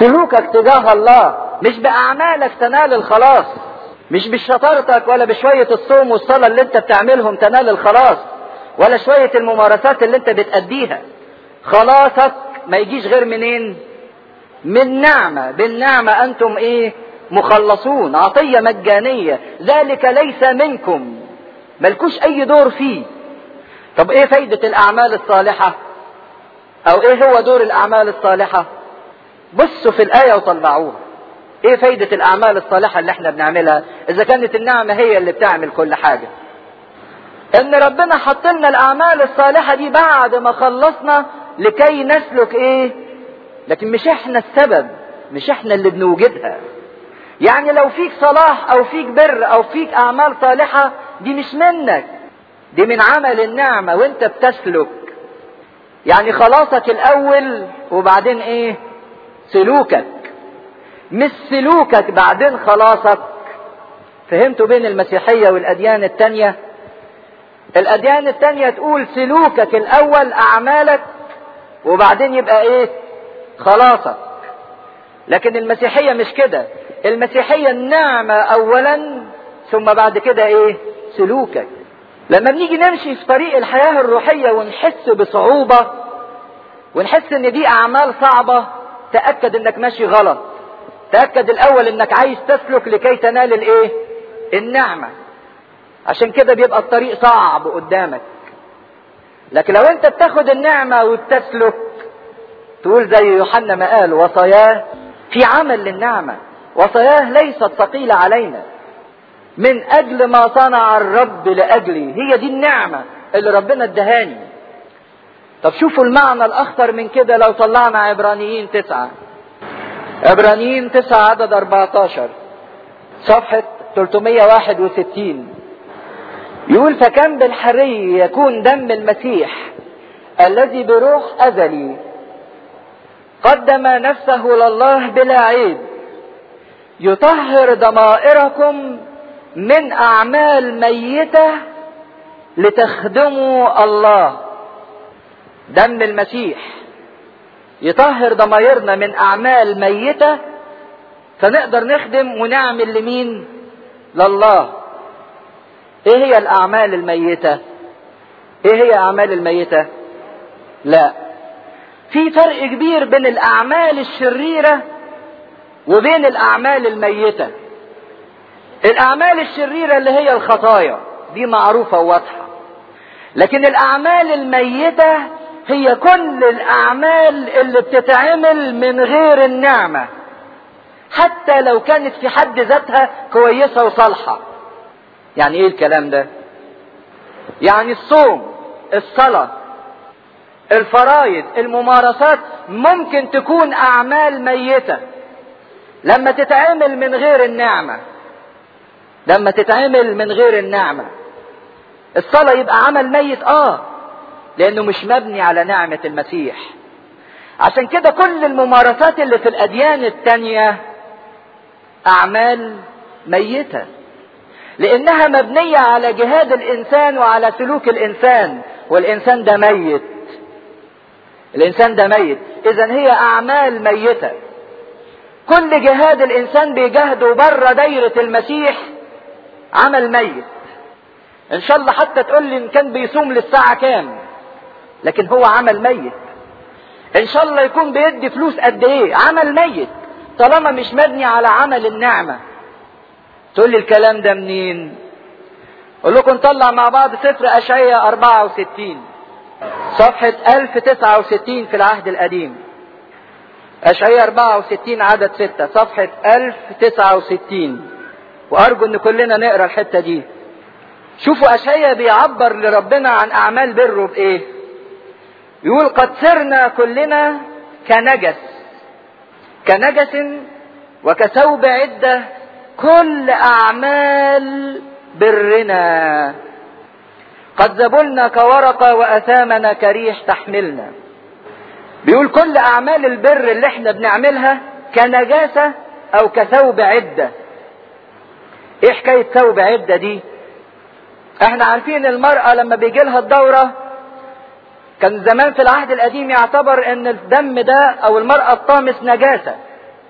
سلوكك تجاه الله مش بأعمالك تنال الخلاص مش بشطارتك ولا بشوية الصوم والصلاة اللي انت بتعملهم تنال الخلاص ولا شوية الممارسات اللي انت بتأديها خلاصك ما يجيش غير منين من نعمة بالنعمة انتم ايه مخلصون عطية مجانية ذلك ليس منكم ملكوش اي دور فيه طب ايه فايدة الاعمال الصالحة او ايه هو دور الاعمال الصالحة بصوا في الاية وطلعوها ايه فايدة الاعمال الصالحة اللي احنا بنعملها اذا كانت النعمة هي اللي بتعمل كل حاجة ان ربنا حط لنا الاعمال الصالحة دي بعد ما خلصنا لكي نسلك ايه لكن مش احنا السبب مش احنا اللي بنوجدها يعني لو فيك صلاح او فيك بر او فيك اعمال صالحة دي مش منك دي من عمل النعمة وانت بتسلك يعني خلاصك الاول وبعدين ايه سلوكك مش سلوكك بعدين خلاصك فهمتوا بين المسيحية والاديان التانية الاديان التانية تقول سلوكك الاول اعمالك وبعدين يبقى ايه خلاصك لكن المسيحية مش كده المسيحية النعمة اولا ثم بعد كده ايه سلوكك لما بنيجي نمشي في طريق الحياة الروحية ونحس بصعوبة ونحس ان دي اعمال صعبة تأكد انك ماشي غلط تأكد الاول انك عايز تسلك لكي تنال الايه النعمة عشان كده بيبقى الطريق صعب قدامك لكن لو انت بتاخد النعمة وبتسلك تقول زي يوحنا ما قال وصاياه في عمل للنعمة وصاياه ليست ثقيلة علينا من اجل ما صنع الرب لاجلي هي دي النعمة اللي ربنا ادهاني طب شوفوا المعنى الاخطر من كده لو طلعنا عبرانيين تسعة عبرانيين تسعة عدد 14 صفحة 361 يقول فكم بالحري يكون دم المسيح الذي بروح أزلي قدم نفسه لله بلا عيب يطهر ضمائركم من أعمال ميتة لتخدموا الله دم المسيح يطهر ضمائرنا من أعمال ميتة فنقدر نخدم ونعمل لمين لله ايه هي الاعمال الميتة ايه هي اعمال الميتة لا في فرق كبير بين الاعمال الشريرة وبين الاعمال الميتة الاعمال الشريرة اللي هي الخطايا دي معروفة وواضحة لكن الاعمال الميتة هي كل الاعمال اللي بتتعمل من غير النعمة حتى لو كانت في حد ذاتها كويسة وصالحة يعني ايه الكلام ده يعني الصوم الصلاة الفرايض الممارسات ممكن تكون اعمال ميتة لما تتعمل من غير النعمة لما تتعمل من غير النعمة الصلاة يبقى عمل ميت اه لانه مش مبني على نعمة المسيح عشان كده كل الممارسات اللي في الاديان التانية اعمال ميته لانها مبنيه على جهاد الانسان وعلى سلوك الانسان والانسان ده ميت الانسان ده ميت اذا هي اعمال ميته كل جهاد الانسان بيجاهده بره دايره المسيح عمل ميت ان شاء الله حتى تقول لي ان كان بيصوم للساعه كام لكن هو عمل ميت ان شاء الله يكون بيدي فلوس قد ايه عمل ميت طالما مش مبني على عمل النعمه تقول لي الكلام ده منين اقول لكم نطلع مع بعض سفر اشعياء 64 صفحة 1069 في العهد القديم اشعياء 64 عدد 6 صفحة 1069 وارجو ان كلنا نقرا الحتة دي شوفوا اشعياء بيعبر لربنا عن اعمال بره بايه يقول قد سرنا كلنا كنجس كنجس وكثوب عده كل اعمال برنا قد زبلنا كورقة واثامنا كريح تحملنا بيقول كل اعمال البر اللي احنا بنعملها كنجاسة او كثوب عدة ايه حكاية ثوب عدة دي احنا عارفين المرأة لما بيجي لها الدورة كان زمان في العهد القديم يعتبر ان الدم ده او المرأة الطامس نجاسة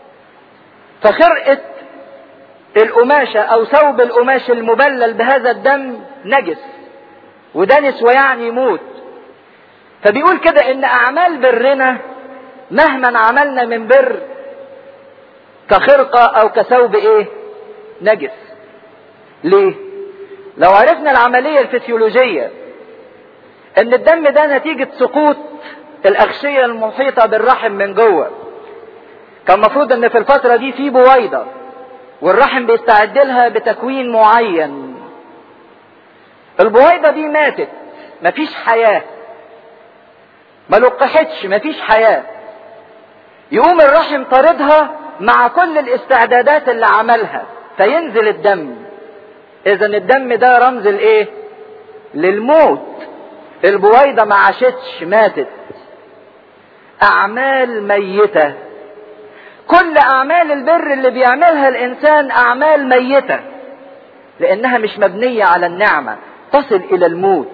فخرقة القماشة أو ثوب القماش المبلل بهذا الدم نجس ودنس ويعني موت فبيقول كده إن أعمال برنا مهما عملنا من بر كخرقة أو كثوب إيه؟ نجس. ليه؟ لو عرفنا العملية الفسيولوجية إن الدم ده نتيجة سقوط الأغشية المحيطة بالرحم من جوه. كان المفروض إن في الفترة دي في بويضة والرحم بيستعد لها بتكوين معين. البويضة دي ماتت مفيش حياة. ما لقحتش مفيش حياة. يقوم الرحم طاردها مع كل الاستعدادات اللي عملها فينزل الدم اذا الدم ده رمز الايه للموت البويضة ما عاشتش ماتت اعمال ميتة كل اعمال البر اللي بيعملها الانسان اعمال ميتة لانها مش مبنية على النعمة تصل الى الموت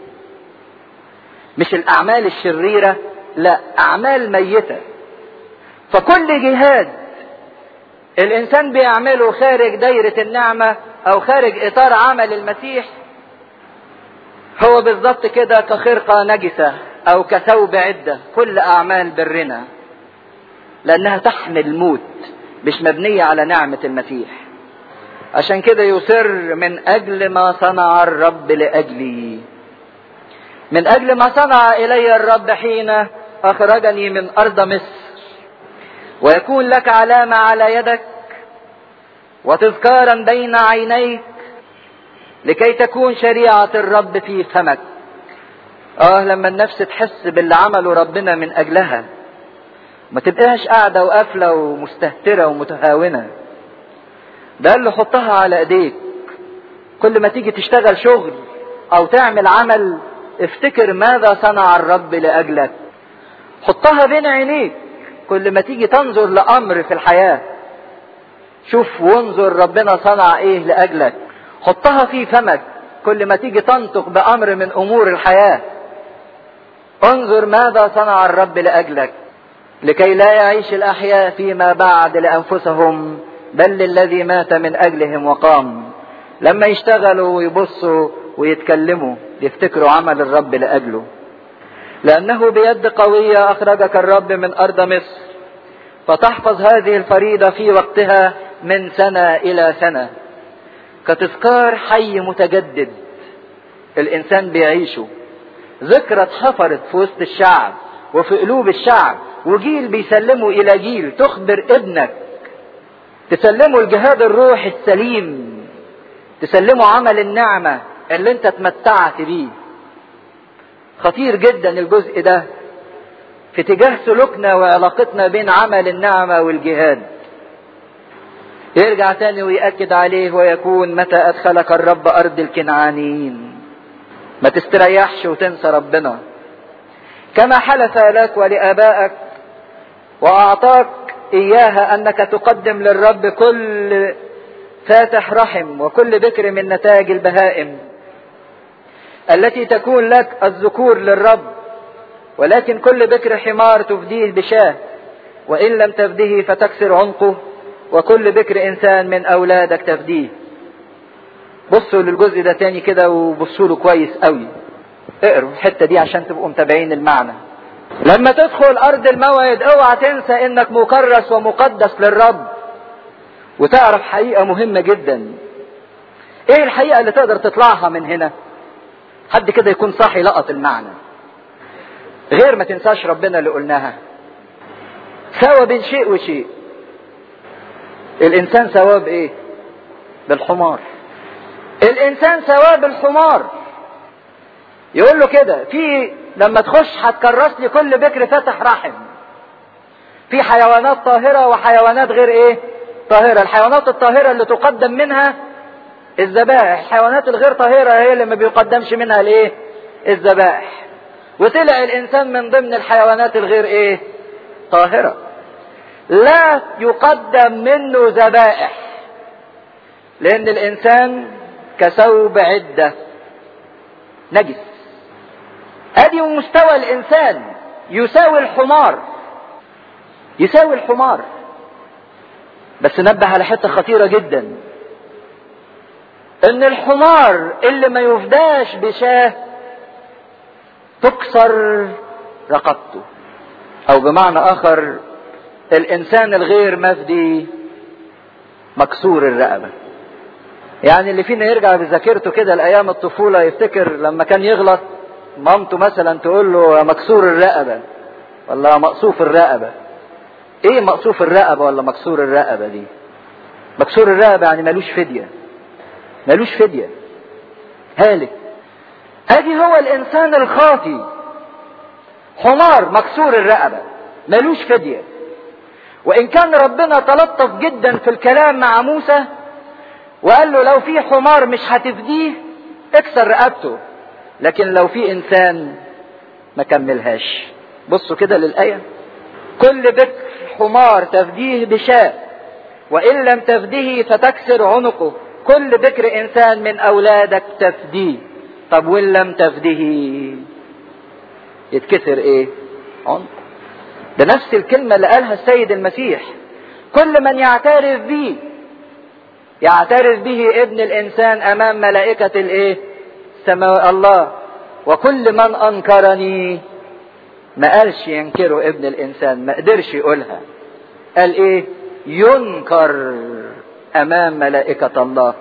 مش الاعمال الشريرة لا اعمال ميتة فكل جهاد الانسان بيعمله خارج دايرة النعمة او خارج اطار عمل المسيح هو بالظبط كده كخرقة نجسة او كثوب عدة كل اعمال برنا لانها تحمل موت مش مبنية على نعمة المسيح عشان كده يصر من اجل ما صنع الرب لاجلي من اجل ما صنع الي الرب حين اخرجني من ارض مصر ويكون لك علامة على يدك وتذكارا بين عينيك لكي تكون شريعة الرب في فمك اه لما النفس تحس باللي عمله ربنا من اجلها ما تبقاش قاعدة وقافلة ومستهترة ومتهاونة ده اللي حطها على ايديك كل ما تيجي تشتغل شغل او تعمل عمل افتكر ماذا صنع الرب لاجلك حطها بين عينيك كل ما تيجي تنظر لامر في الحياه شوف وانظر ربنا صنع ايه لاجلك حطها في فمك كل ما تيجي تنطق بامر من امور الحياه انظر ماذا صنع الرب لاجلك لكي لا يعيش الاحياء فيما بعد لانفسهم بل للذي مات من اجلهم وقام لما يشتغلوا ويبصوا ويتكلموا يفتكروا عمل الرب لاجله لأنه بيد قوية أخرجك الرب من أرض مصر فتحفظ هذه الفريضة في وقتها من سنة إلى سنة كتذكار حي متجدد الإنسان بيعيشه ذكرى اتحفرت في وسط الشعب وفي قلوب الشعب وجيل بيسلمه إلى جيل تخبر ابنك تسلمه الجهاد الروحي السليم تسلمه عمل النعمة اللي انت اتمتعت بيه خطير جدا الجزء ده في تجاه سلوكنا وعلاقتنا بين عمل النعمة والجهاد يرجع تاني ويأكد عليه ويكون متى أدخلك الرب أرض الكنعانيين ما تستريحش وتنسى ربنا كما حلف لك ولآبائك وأعطاك إياها أنك تقدم للرب كل فاتح رحم وكل بكر من نتاج البهائم التي تكون لك الذكور للرب ولكن كل بكر حمار تفديه بشاه وإن لم تفديه فتكسر عنقه وكل بكر إنسان من أولادك تفديه بصوا للجزء ده تاني كده وبصوا له كويس قوي اقروا الحتة دي عشان تبقوا متابعين المعنى لما تدخل أرض الموعد اوعى تنسى إنك مكرس ومقدس للرب وتعرف حقيقة مهمة جدا ايه الحقيقة اللي تقدر تطلعها من هنا حد كده يكون صاحي لقط المعنى غير ما تنساش ربنا اللي قلناها سوى بين شيء وشيء الانسان سواه بايه بالحمار الانسان سواه بالحمار يقول له كده في لما تخش هتكرس لي كل بكر فتح رحم في حيوانات طاهرة وحيوانات غير ايه طاهرة الحيوانات الطاهرة اللي تقدم منها الذبائح الحيوانات الغير طاهرة هي اللي ما بيقدمش منها الايه الذبائح وطلع الانسان من ضمن الحيوانات الغير ايه طاهرة لا يقدم منه ذبائح لان الانسان كثوب عدة نجس ادي مستوى الانسان يساوي الحمار يساوي الحمار بس نبه على حته خطيره جدا ان الحمار اللي ما يفداش بشاه تكسر رقبته او بمعنى اخر الانسان الغير مفدي مكسور الرقبه يعني اللي فينا يرجع بذاكرته كده لايام الطفوله يفتكر لما كان يغلط مامته مثلا تقول له يا مكسور الرقبه ولا مقصوف الرقبه ايه مقصوف الرقبه ولا مكسور الرقبه دي مكسور الرقبه يعني ملوش فديه ملوش فديه هالك ادي هو الانسان الخاطي حمار مكسور الرقبه ملوش فديه وان كان ربنا تلطف جدا في الكلام مع موسى وقال له لو في حمار مش هتفديه اكسر رقبته لكن لو في انسان ما كملهاش بصوا كده للايه كل بكر حمار تفديه بشاء وان لم تفديه فتكسر عنقه كل بكر انسان من اولادك تفديه طب وان لم تفديه يتكسر ايه عنق ده نفس الكلمه اللي قالها السيد المسيح كل من يعترف بيه يعترف به ابن الانسان امام ملائكه الايه سماء الله وكل من انكرني ما قالش ينكره ابن الانسان ما قدرش يقولها قال ايه ينكر امام ملائكه الله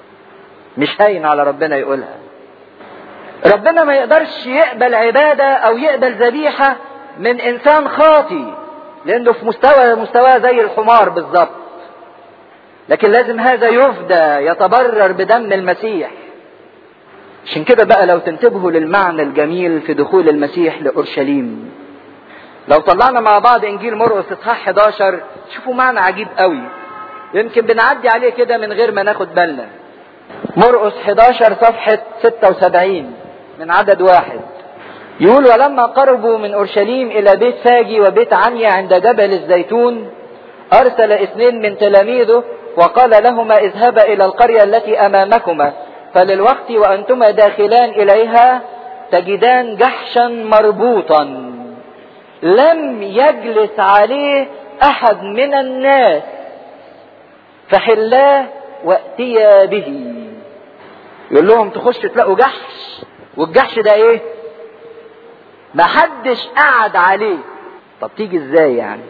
مش هين على ربنا يقولها ربنا ما يقدرش يقبل عباده او يقبل ذبيحه من انسان خاطي لانه في مستوى مستواه زي الحمار بالظبط لكن لازم هذا يفدى يتبرر بدم المسيح عشان كده بقى لو تنتبهوا للمعنى الجميل في دخول المسيح لأورشليم لو طلعنا مع بعض انجيل مرقس اصحاح 11 شوفوا معنى عجيب قوي يمكن بنعدي عليه كده من غير ما ناخد بالنا مرقس 11 صفحة 76 من عدد واحد يقول ولما قربوا من اورشليم الى بيت فاجي وبيت عنيا عند جبل الزيتون ارسل اثنين من تلاميذه وقال لهما اذهبا الى القريه التي امامكما فللوقت وانتما داخلان اليها تجدان جحشا مربوطا لم يجلس عليه احد من الناس فحلاه واتيا به يقول لهم تخشوا تلاقوا جحش والجحش ده ايه ما حدش قعد عليه طب تيجي ازاي يعني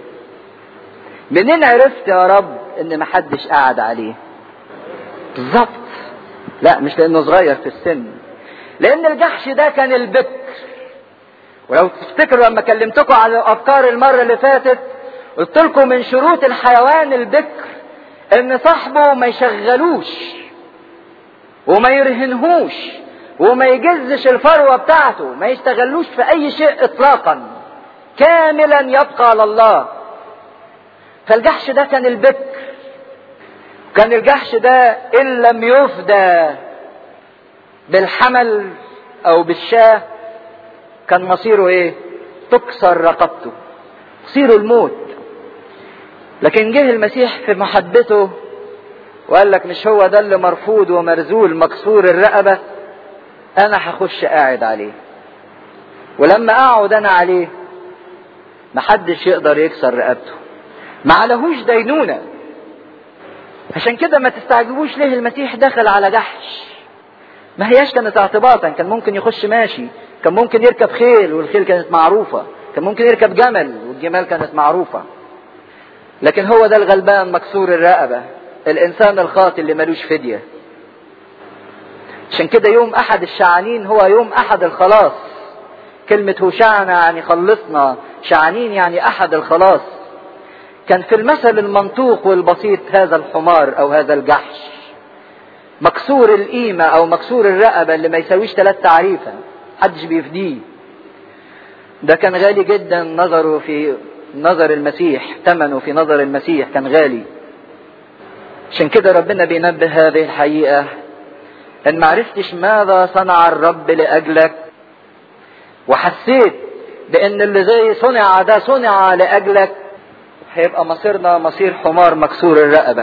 منين عرفت يا رب ان ما حدش قعد عليه بالظبط لا مش لانه صغير في السن لان الجحش ده كان البكر ولو تفتكروا لما كلمتكم على الافكار المره اللي فاتت قلت لكم من شروط الحيوان البكر ان صاحبه ما يشغلوش وما يرهنهوش وما يجزش الفروه بتاعته ما يستغلوش في اي شيء اطلاقا كاملا يبقى لله فالجحش ده كان البكر كان الجحش ده ان لم يفدى بالحمل او بالشاه كان مصيره ايه تكسر رقبته مصيره الموت لكن جه المسيح في محبته وقال لك مش هو ده اللي مرفوض ومرزول مكسور الرقبة انا هخش قاعد عليه ولما اقعد انا عليه محدش يقدر يكسر رقبته ما عليهوش دينونه عشان كده ما تستعجبوش ليه المسيح دخل على جحش ما هياش كانت اعتباطا كان ممكن يخش ماشي كان ممكن يركب خيل والخيل كانت معروفة كان ممكن يركب جمل والجمال كانت معروفة لكن هو ده الغلبان مكسور الرقبة الإنسان الخاطئ اللي ملوش فدية عشان كده يوم أحد الشعانين هو يوم أحد الخلاص كلمة هوشعنا يعني خلصنا شعانين يعني أحد الخلاص كان في المثل المنطوق والبسيط هذا الحمار أو هذا الجحش مكسور القيمة أو مكسور الرقبة اللي ما يساويش ثلاث تعريفة محدش بيفديه ده كان غالي جدا نظره في نظر المسيح ثمنه في نظر المسيح كان غالي عشان كده ربنا بينبه هذه الحقيقة ان معرفتش ماذا صنع الرب لأجلك وحسيت بان اللي زي صنع ده صنع لأجلك هيبقى مصيرنا مصير حمار مكسور الرقبة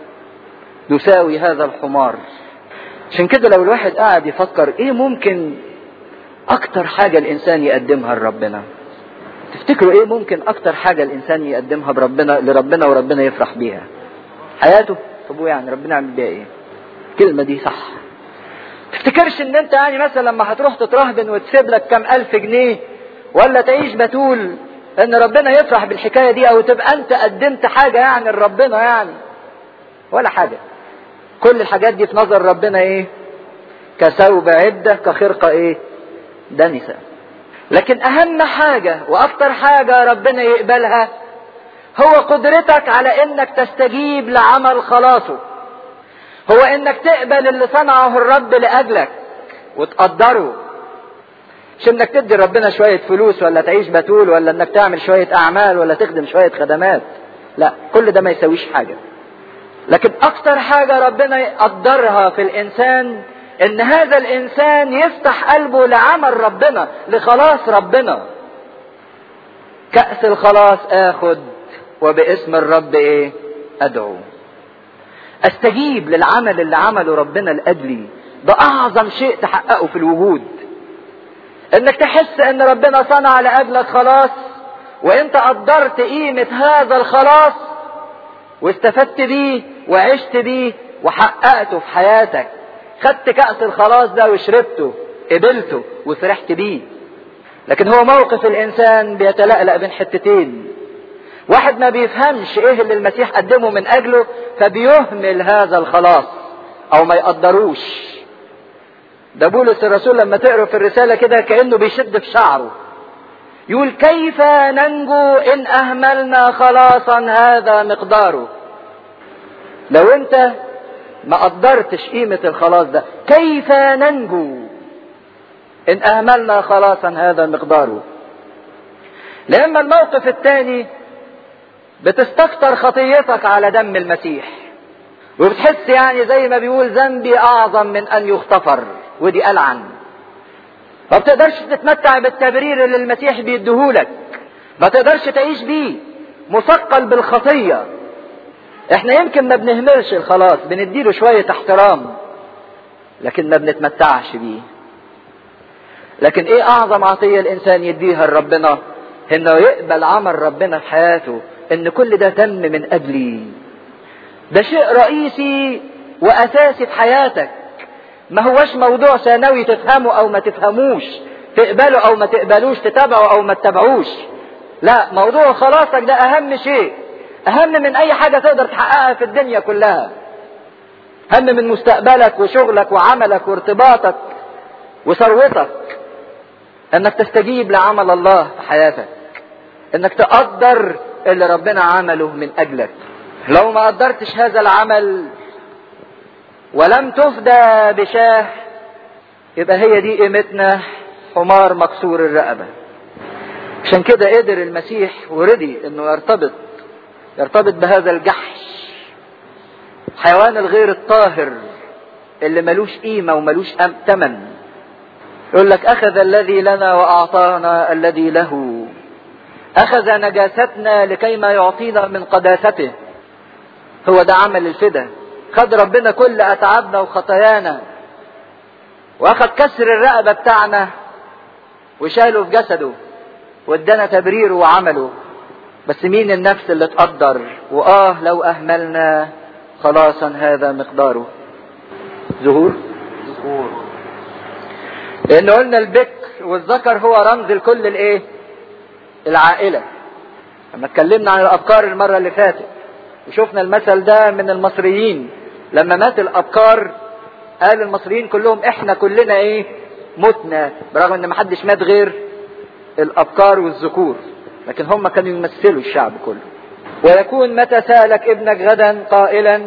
يساوي هذا الحمار عشان كده لو الواحد قاعد يفكر ايه ممكن اكتر حاجة الانسان يقدمها لربنا تفتكروا ايه ممكن اكتر حاجة الانسان يقدمها بربنا لربنا وربنا يفرح بيها حياته طب يعني ربنا يعمل بيها ايه الكلمة دي صح تفتكرش ان انت يعني مثلا لما هتروح تترهبن وتسيب لك كام الف جنيه ولا تعيش بتول ان ربنا يفرح بالحكاية دي او تبقى انت قدمت حاجة يعني لربنا يعني ولا حاجة كل الحاجات دي في نظر ربنا ايه كثوب عدة كخرقة ايه دنسة لكن اهم حاجة واكتر حاجة ربنا يقبلها هو قدرتك على انك تستجيب لعمل خلاصه هو انك تقبل اللي صنعه الرب لاجلك وتقدره مش انك تدي ربنا شوية فلوس ولا تعيش بتول ولا انك تعمل شوية اعمال ولا تخدم شوية خدمات لا كل ده ما يسويش حاجة لكن اكتر حاجة ربنا يقدرها في الانسان ان هذا الانسان يفتح قلبه لعمل ربنا لخلاص ربنا كأس الخلاص اخد وباسم الرب ايه ادعو استجيب للعمل اللي عمله ربنا لاجلي ده اعظم شيء تحققه في الوجود انك تحس ان ربنا صنع لاجلك خلاص وانت قدرت قيمة هذا الخلاص واستفدت بيه وعشت بيه وحققته في حياتك خدت كأس الخلاص ده وشربته قبلته وفرحت بيه لكن هو موقف الانسان بيتلألأ بين حتتين واحد ما بيفهمش ايه اللي المسيح قدمه من اجله فبيهمل هذا الخلاص او ما يقدروش ده بولس الرسول لما تقرا في الرساله كده كانه بيشد في شعره يقول كيف ننجو ان اهملنا خلاصا هذا مقداره لو انت ما قدرتش قيمة الخلاص ده كيف ننجو ان اهملنا خلاصا هذا مقداره لما الموقف الثاني بتستكتر خطيتك على دم المسيح وبتحس يعني زي ما بيقول ذنبي اعظم من ان يغتفر ودي ألعن ما بتقدرش تتمتع بالتبرير اللي المسيح بيديهولك ما تقدرش تعيش بيه مثقل بالخطية احنا يمكن ما بنهملش الخلاص بنديله شوية احترام لكن ما بنتمتعش بيه لكن ايه اعظم عطية الانسان يديها لربنا انه يقبل عمل ربنا في حياته ان كل ده تم من اجلي ده شيء رئيسي واساسي في حياتك ما هوش موضوع ثانوي تفهمه او ما تفهموش تقبله او ما تقبلوش تتابعه او ما تتابعوش لا موضوع خلاصك ده اهم شيء اهم من اي حاجة تقدر تحققها في الدنيا كلها اهم من مستقبلك وشغلك وعملك وارتباطك وثروتك انك تستجيب لعمل الله في حياتك انك تقدر اللي ربنا عمله من اجلك لو ما قدرتش هذا العمل ولم تفدى بشاه يبقى هي دي قيمتنا حمار مكسور الرقبة عشان كده قدر المسيح ورضي انه يرتبط يرتبط بهذا الجحش الحيوان الغير الطاهر اللي ملوش قيمة وملوش تمن يقول لك أخذ الذي لنا وأعطانا الذي له أخذ نجاستنا لكي ما يعطينا من قداسته هو ده عمل الفدا خد ربنا كل أتعابنا وخطايانا وأخذ كسر الرقبة بتاعنا وشاله في جسده وادانا تبريره وعمله بس مين النفس اللي تقدر وآه لو أهملنا خلاصا هذا مقداره ظهور ذكور لأن قلنا البكر والذكر هو رمز لكل الإيه؟ العائلة لما اتكلمنا عن الأبكار المرة اللي فاتت وشفنا المثل ده من المصريين لما مات الأبكار قال المصريين كلهم احنا كلنا ايه متنا برغم ان محدش مات غير الأبكار والذكور لكن هم كانوا يمثلوا الشعب كله ويكون متى سألك ابنك غدا قائلا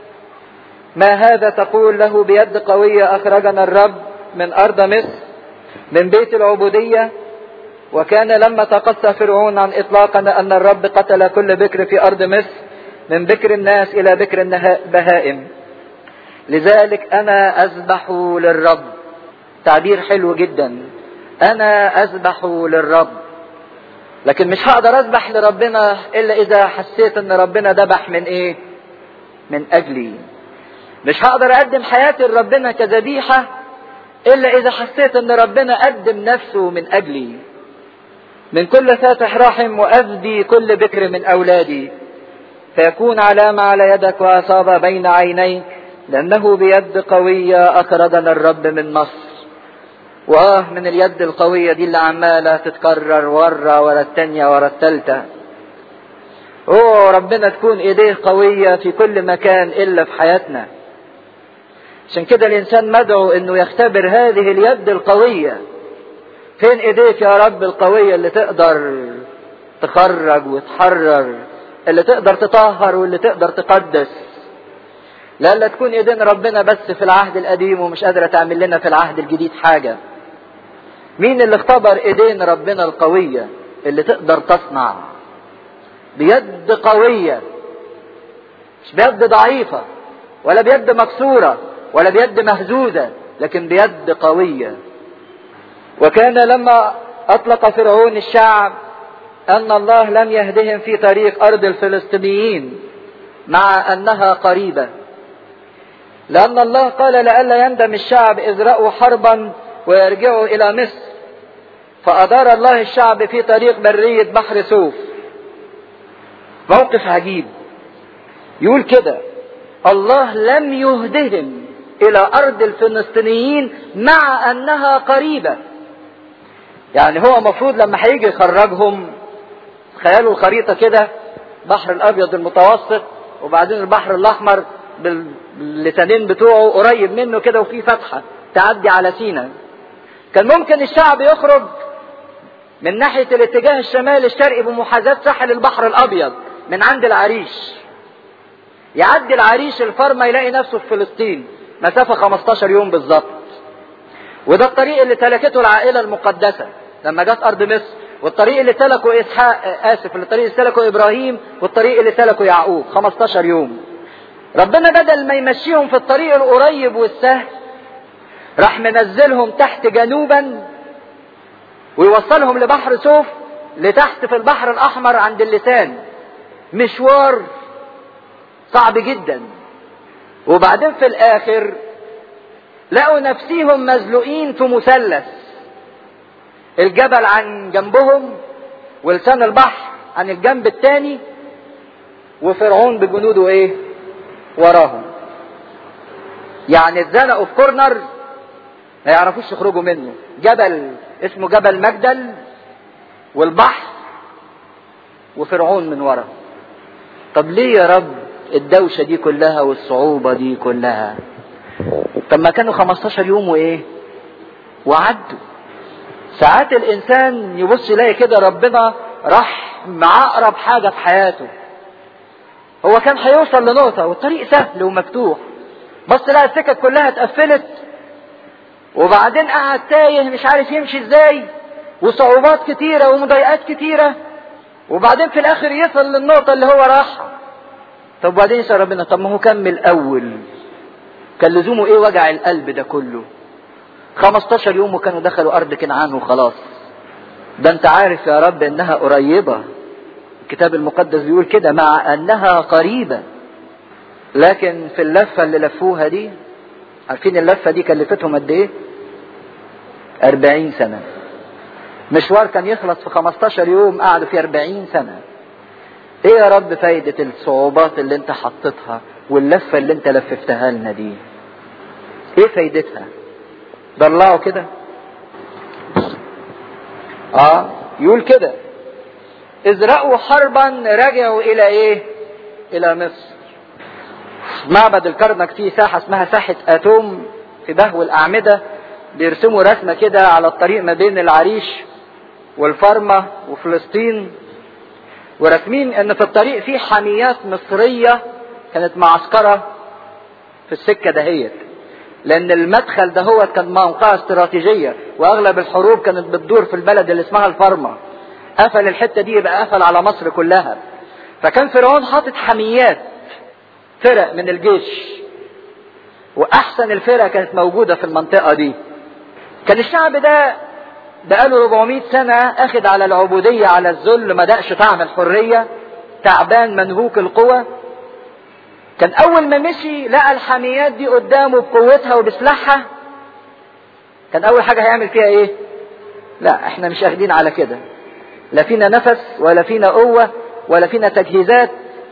ما هذا تقول له بيد قوية أخرجنا الرب من أرض مصر من بيت العبودية وكان لما تقصى فرعون عن إطلاقنا أن الرب قتل كل بكر في أرض مصر من بكر الناس إلى بكر البهائم لذلك أنا أذبح للرب تعبير حلو جدا أنا أذبح للرب لكن مش هقدر أذبح لربنا إلا إذا حسيت أن ربنا ذبح من إيه من أجلي مش هقدر أقدم حياتي لربنا كذبيحة إلا إذا حسيت أن ربنا قدم نفسه من أجلي من كل فاتح رحم وأفدي كل بكر من أولادي فيكون علامة على يدك وأصابة بين عينيك لأنه بيد قوية أخرجنا الرب من مصر وآه من اليد القوية دي اللي عمالة تتكرر ورا ورا التانية ورا التالتة اوه ربنا تكون ايديه قوية في كل مكان الا في حياتنا عشان كده الانسان مدعو انه يختبر هذه اليد القوية فين ايديك يا رب القوية اللي تقدر تخرج وتحرر اللي تقدر تطهر واللي تقدر تقدس لألا تكون ايدين ربنا بس في العهد القديم ومش قادرة تعمل لنا في العهد الجديد حاجة مين اللي اختبر ايدين ربنا القوية اللي تقدر تصنع بيد قوية مش بيد ضعيفة ولا بيد مكسورة ولا بيد مهزوزة لكن بيد قوية وكان لما أطلق فرعون الشعب أن الله لم يهدهم في طريق أرض الفلسطينيين مع أنها قريبة لأن الله قال لئلا يندم الشعب إذ رأوا حربا ويرجعوا إلى مصر فأدار الله الشعب في طريق برية بحر سوف موقف عجيب يقول كده الله لم يهدهم إلى أرض الفلسطينيين مع أنها قريبة يعني هو المفروض لما هيجي يخرجهم تخيلوا الخريطة كده بحر الأبيض المتوسط وبعدين البحر الأحمر باللسانين بتوعه قريب منه كده وفي فتحة تعدي على سينا كان ممكن الشعب يخرج من ناحية الاتجاه الشمالي الشرقي بمحاذاة ساحل البحر الأبيض من عند العريش يعدي العريش الفرمة يلاقي نفسه في فلسطين مسافة 15 يوم بالظبط وده الطريق اللي سلكته العائلة المقدسة لما جت أرض مصر والطريق اللي سلكه إسحاق آسف الطريق اللي سلكه إبراهيم والطريق اللي سلكه يعقوب 15 يوم ربنا بدل ما يمشيهم في الطريق القريب والسهل راح منزلهم تحت جنوبا ويوصلهم لبحر سوف لتحت في البحر الأحمر عند اللسان مشوار صعب جدا وبعدين في الآخر لقوا نفسيهم مزلوقين في مثلث الجبل عن جنبهم ولسان البحر عن الجنب الثاني وفرعون بجنوده ايه وراهم يعني اتزنقوا في كورنر ما يعرفوش يخرجوا منه جبل اسمه جبل مجدل والبحر وفرعون من ورا طب ليه يا رب الدوشة دي كلها والصعوبة دي كلها طب ما كانوا 15 يوم وايه وعدوا ساعات الانسان يبص يلاقي كده ربنا راح مع اقرب حاجة في حياته هو كان هيوصل لنقطة والطريق سهل ومفتوح بص لقى السكك كلها اتقفلت وبعدين قعد تايه مش عارف يمشي ازاي وصعوبات كتيرة ومضايقات كتيرة وبعدين في الاخر يصل للنقطة اللي هو راحها طب وبعدين يسأل ربنا طب ما هو كمل الاول كان لزومه ايه وجع القلب ده كله 15 يوم وكانوا دخلوا ارض كنعان وخلاص ده انت عارف يا رب انها قريبة الكتاب المقدس بيقول كده مع انها قريبة لكن في اللفة اللي لفوها دي عارفين اللفة دي كلفتهم قد ايه 40 سنة مشوار كان يخلص في 15 يوم قعدوا فيه 40 سنة ايه يا رب فايدة الصعوبات اللي انت حطيتها واللفة اللي انت لففتها لنا دي ايه فايدتها ضلعوا كده اه يقول كده اذ رأوا حربا رجعوا الى ايه الى مصر معبد الكرنك فيه ساحة اسمها ساحة اتوم في بهو الاعمدة بيرسموا رسمة كده على الطريق ما بين العريش والفرمة وفلسطين ورسمين ان في الطريق في حاميات مصرية كانت معسكرة في السكة دهيت لان المدخل ده هو كان موقع استراتيجية واغلب الحروب كانت بتدور في البلد اللي اسمها الفرمة قفل الحتة دي يبقى قفل على مصر كلها فكان فرعون حاطط حميات فرق من الجيش واحسن الفرق كانت موجودة في المنطقة دي كان الشعب ده بقاله 400 سنة اخد على العبودية على الذل ما دقش طعم الحرية تعبان منهوك القوى كان اول ما مشي لقى الحاميات دي قدامه بقوتها وبسلاحها كان اول حاجة هيعمل فيها ايه لا احنا مش اخدين على كده لا فينا نفس ولا فينا قوة ولا فينا تجهيزات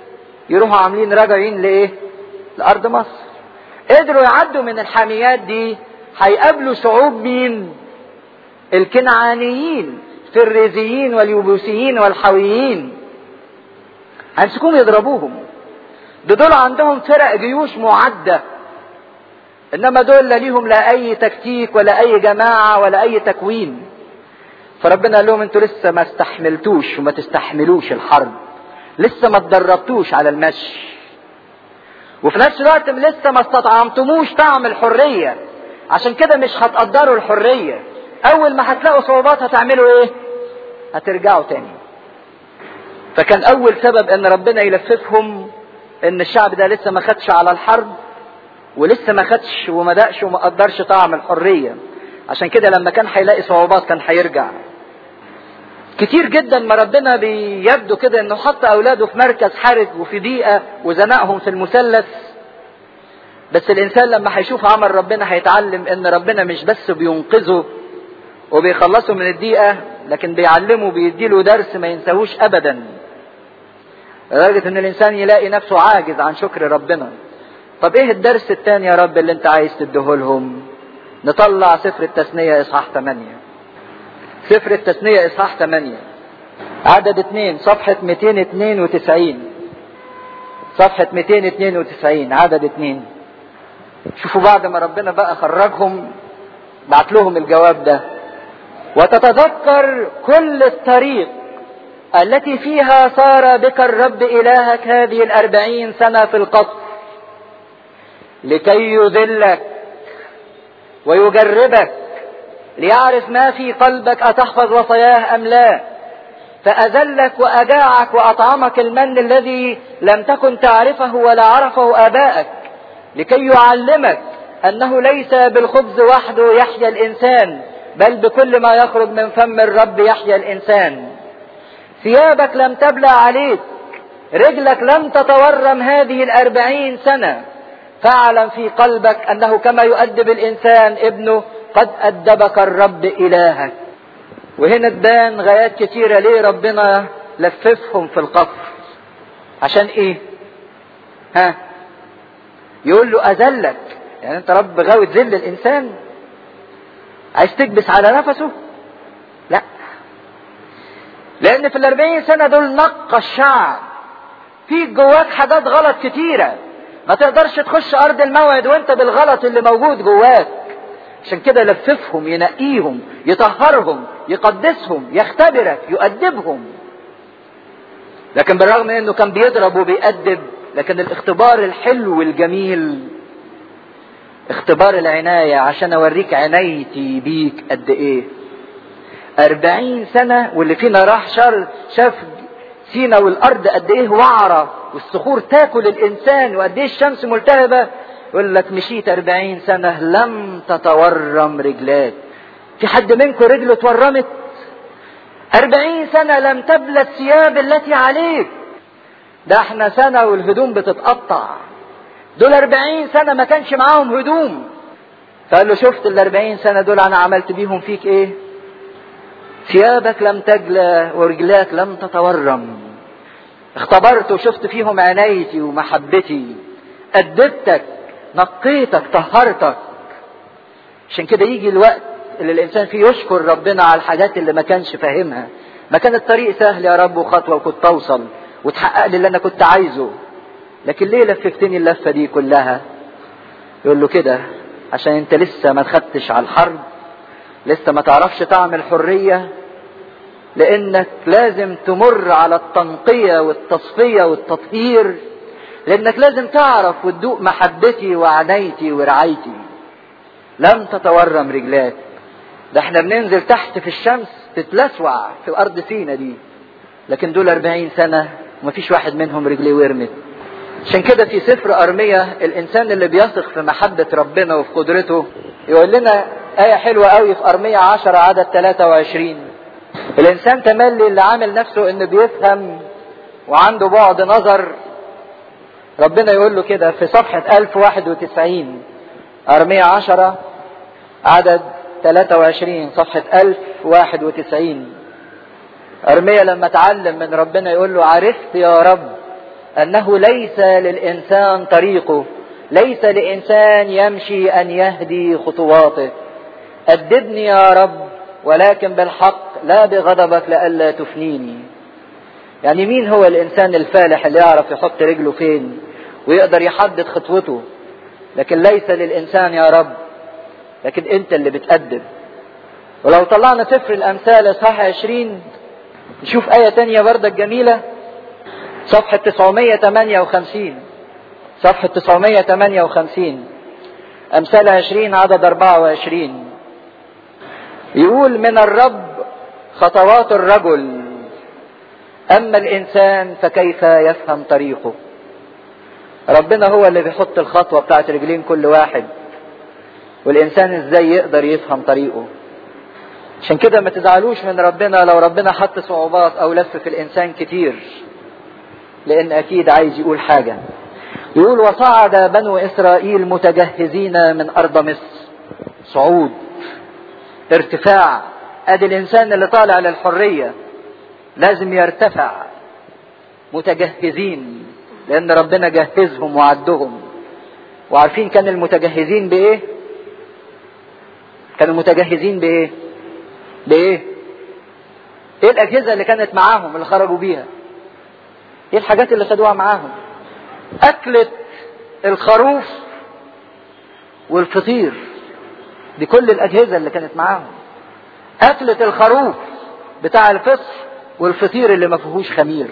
يروحوا عاملين راجعين لايه لارض مصر قدروا يعدوا من الحاميات دي هيقابلوا شعوب مين الكنعانيين الفريزيين واليبوسيين والحويين هيمسكوهم يضربوهم ده دول عندهم فرق جيوش معدة انما دول لا ليهم لا اي تكتيك ولا اي جماعة ولا اي تكوين فربنا قال لهم انتوا لسه ما استحملتوش وما تستحملوش الحرب لسه ما اتدربتوش على المشي وفي نفس الوقت لسه ما استطعمتموش طعم الحرية عشان كده مش هتقدروا الحرية اول ما هتلاقوا صعوبات هتعملوا ايه هترجعوا تاني فكان اول سبب ان ربنا يلففهم ان الشعب ده لسه ما خدش على الحرب ولسه ما خدش وما دقش وما قدرش طعم الحرية عشان كده لما كان هيلاقي صعوبات كان هيرجع كتير جدا ما ربنا بيبدو كده انه حط اولاده في مركز حرج وفي ضيقه وزنقهم في المثلث بس الانسان لما هيشوف عمل ربنا هيتعلم ان ربنا مش بس بينقذه وبيخلصه من الضيقه لكن بيعلمه بيديله درس ما ينساهوش ابدا لدرجه ان الانسان يلاقي نفسه عاجز عن شكر ربنا طب ايه الدرس الثاني يا رب اللي انت عايز تديهولهم نطلع سفر التثنيه اصحاح 8 سفر التثنية إصحاح 8 عدد 2 صفحة 292 صفحة 292 عدد 2 شوفوا بعد ما ربنا بقى خرجهم بعت لهم الجواب ده وتتذكر كل الطريق التي فيها صار بك الرب إلهك هذه الأربعين سنة في القصر لكي يذلك ويجربك ليعرف ما في قلبك أتحفظ وصاياه أم لا فأذلك وأجاعك وأطعمك المن الذي لم تكن تعرفه ولا عرفه آبائك لكي يعلمك أنه ليس بالخبز وحده يحيا الإنسان بل بكل ما يخرج من فم الرب يحيا الإنسان ثيابك لم تبلى عليك رجلك لم تتورم هذه الأربعين سنة فاعلم في قلبك أنه كما يؤدب الإنسان ابنه قد أدبك الرب إلهك وهنا تبان غايات كتيرة ليه ربنا لففهم في القصر عشان ايه ها يقول له أذلك يعني انت رب غاوي تذل الإنسان عايز تكبس على نفسه لا لأن في الأربعين سنة دول نقى الشعب في جواك حاجات غلط كتيرة ما تقدرش تخش أرض الموعد وانت بالغلط اللي موجود جواك عشان كده لففهم ينقيهم يطهرهم يقدسهم يختبرك يؤدبهم لكن بالرغم انه كان بيضرب وبيأدب لكن الاختبار الحلو الجميل اختبار العناية عشان اوريك عنايتي بيك قد ايه أربعين سنة واللي فينا راح شر شاف سينا والأرض قد ايه وعرة والصخور تاكل الإنسان وقد ايه الشمس ملتهبة يقول لك مشيت أربعين سنة لم تتورم رجلاك في حد منكم رجله اتورمت أربعين سنة لم تبلى الثياب التي عليك ده احنا سنة والهدوم بتتقطع دول أربعين سنة ما كانش معاهم هدوم فقال له شفت الأربعين سنة دول أنا عملت بيهم فيك إيه ثيابك لم تجلى ورجلاك لم تتورم اختبرت وشفت فيهم عنايتي ومحبتي أدبتك نقيتك طهرتك عشان كده يجي الوقت اللي الانسان فيه يشكر ربنا على الحاجات اللي ما كانش فاهمها ما كان الطريق سهل يا رب وخطوه وكنت اوصل وتحقق لي اللي انا كنت عايزه لكن ليه لففتني اللفه دي كلها يقول له كده عشان انت لسه ما خدتش على الحرب لسه ما تعرفش طعم الحريه لانك لازم تمر على التنقيه والتصفيه والتطهير لانك لازم تعرف وتدوق محبتي وعنايتي ورعايتي لم تتورم رجلاك ده احنا بننزل تحت في الشمس تتلسوع في ارض سينا دي لكن دول أربعين سنة ومفيش واحد منهم رجليه ورمت عشان كده في سفر أرمية الإنسان اللي بيثق في محبة ربنا وفي قدرته يقول لنا آية حلوة قوي في أرمية عشرة عدد 23 الإنسان تملي اللي عامل نفسه إنه بيفهم وعنده بعد نظر ربنا يقول له كده في صفحة 1091 أرمية عشرة عدد 23 صفحة 1091 أرمية لما اتعلم من ربنا يقول له عرفت يا رب انه ليس للانسان طريقه ليس لانسان يمشي ان يهدي خطواته ادبني يا رب ولكن بالحق لا بغضبك لئلا تفنيني يعني مين هو الانسان الفالح اللي يعرف يحط رجله فين ويقدر يحدد خطوته لكن ليس للانسان يا رب لكن انت اللي بتأدب ولو طلعنا سفر الامثال اصحاح 20 نشوف آية تانية بردك جميلة صفحة 958 صفحة 958 أمثال 20 عدد 24 يقول من الرب خطوات الرجل أما الإنسان فكيف يفهم طريقه ربنا هو اللي بيحط الخطوة بتاعت رجلين كل واحد والإنسان إزاي يقدر يفهم طريقه عشان كده ما تزعلوش من ربنا لو ربنا حط صعوبات أو لف في الإنسان كتير لأن أكيد عايز يقول حاجة يقول وصعد بنو إسرائيل متجهزين من أرض مصر صعود ارتفاع ادي الانسان اللي طالع للحرية لازم يرتفع متجهزين لان ربنا جهزهم وعدهم وعارفين كان المتجهزين بايه كانوا متجهزين بايه بايه ايه الاجهزة اللي كانت معاهم اللي خرجوا بيها ايه الحاجات اللي خدوها معاهم اكلة الخروف والفطير دي كل الأجهزة اللي كانت معاهم أكلة الخروف بتاع الفصح والفطير اللي ما فيهوش خمير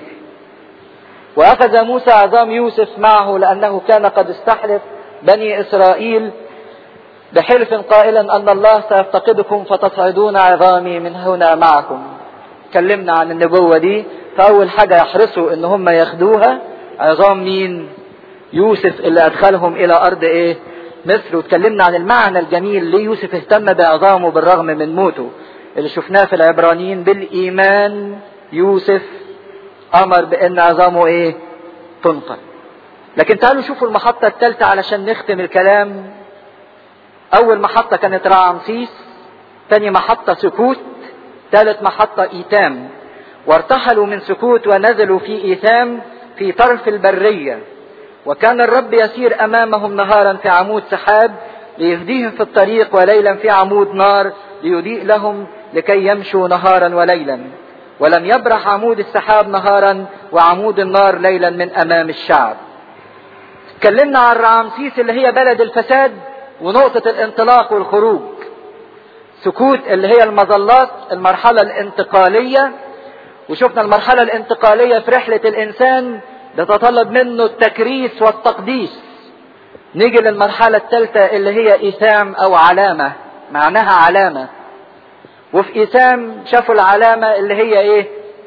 وأخذ موسى عظام يوسف معه لأنه كان قد استحلف بني إسرائيل بحلف قائلا أن الله سيفتقدكم فتصعدون عظامي من هنا معكم اتكلمنا عن النبوة دي فأول حاجة يحرصوا إن هم ياخدوها عظام مين يوسف اللي أدخلهم إلى أرض إيه مصر واتكلمنا عن المعنى الجميل ليه يوسف اهتم بعظامه بالرغم من موته اللي شفناه في العبرانيين بالإيمان يوسف أمر بأن عظامه إيه تنقل لكن تعالوا شوفوا المحطة الثالثة علشان نختم الكلام أول محطة كانت رعمسيس ثاني محطة سكوت ثالث محطة إيتام وارتحلوا من سكوت ونزلوا في إيثام في طرف البرية وكان الرب يسير أمامهم نهارا في عمود سحاب ليهديهم في الطريق وليلا في عمود نار ليضيء لهم لكي يمشوا نهارا وليلا ولم يبرح عمود السحاب نهارا وعمود النار ليلا من أمام الشعب تكلمنا عن رعمسيس اللي هي بلد الفساد ونقطة الانطلاق والخروج سكوت اللي هي المظلات المرحلة الانتقالية وشفنا المرحلة الانتقالية في رحلة الإنسان بتطلب منه التكريس والتقديس نيجي للمرحلة الثالثة اللي هي إيثام أو علامة معناها علامة وفي إيثام شافوا العلامة اللي هي إيه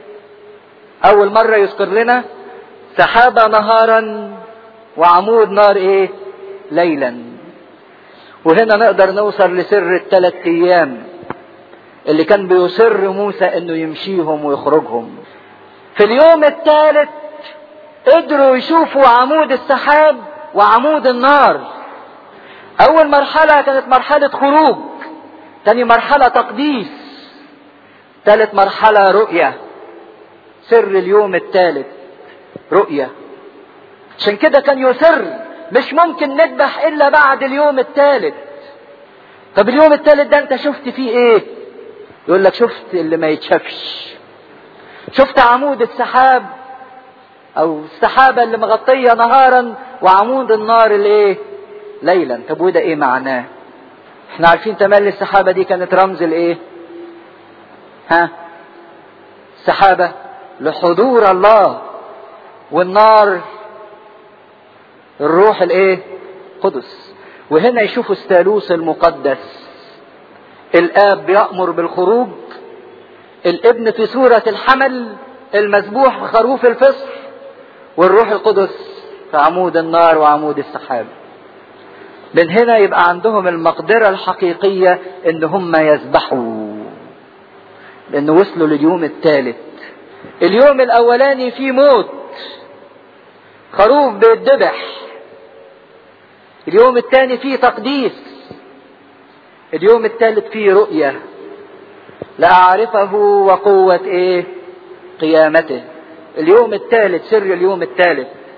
أول مرة يذكر لنا سحابة نهارا وعمود نار إيه ليلا وهنا نقدر نوصل لسر الثلاث أيام اللي كان بيصر موسى انه يمشيهم ويخرجهم في اليوم الثالث قدروا يشوفوا عمود السحاب وعمود النار اول مرحلة كانت مرحلة خروج تاني مرحلة تقديس ثالث مرحلة رؤية سر اليوم الثالث رؤية عشان كده كان يصر مش ممكن نذبح الا بعد اليوم الثالث طب اليوم الثالث ده انت شفت فيه ايه يقول لك شفت اللي ما يتشافش شفت عمود السحاب او السحابه اللي مغطيه نهارا وعمود النار اللي ايه ليلا طب وده ايه معناه احنا عارفين تملي السحابه دي كانت رمز الايه ها سحابه لحضور الله والنار الروح الايه قدس وهنا يشوفوا الثالوث المقدس الاب بيأمر بالخروج الابن في صورة الحمل المذبوح خروف الفصح والروح القدس في عمود النار وعمود السحاب من هنا يبقى عندهم المقدرة الحقيقية ان هم يذبحوا لان وصلوا لليوم الثالث اليوم الاولاني فيه موت خروف بيتذبح اليوم الثاني فيه تقديس اليوم الثالث فيه رؤية لأعرفه وقوة إيه؟ قيامته. اليوم الثالث سر اليوم الثالث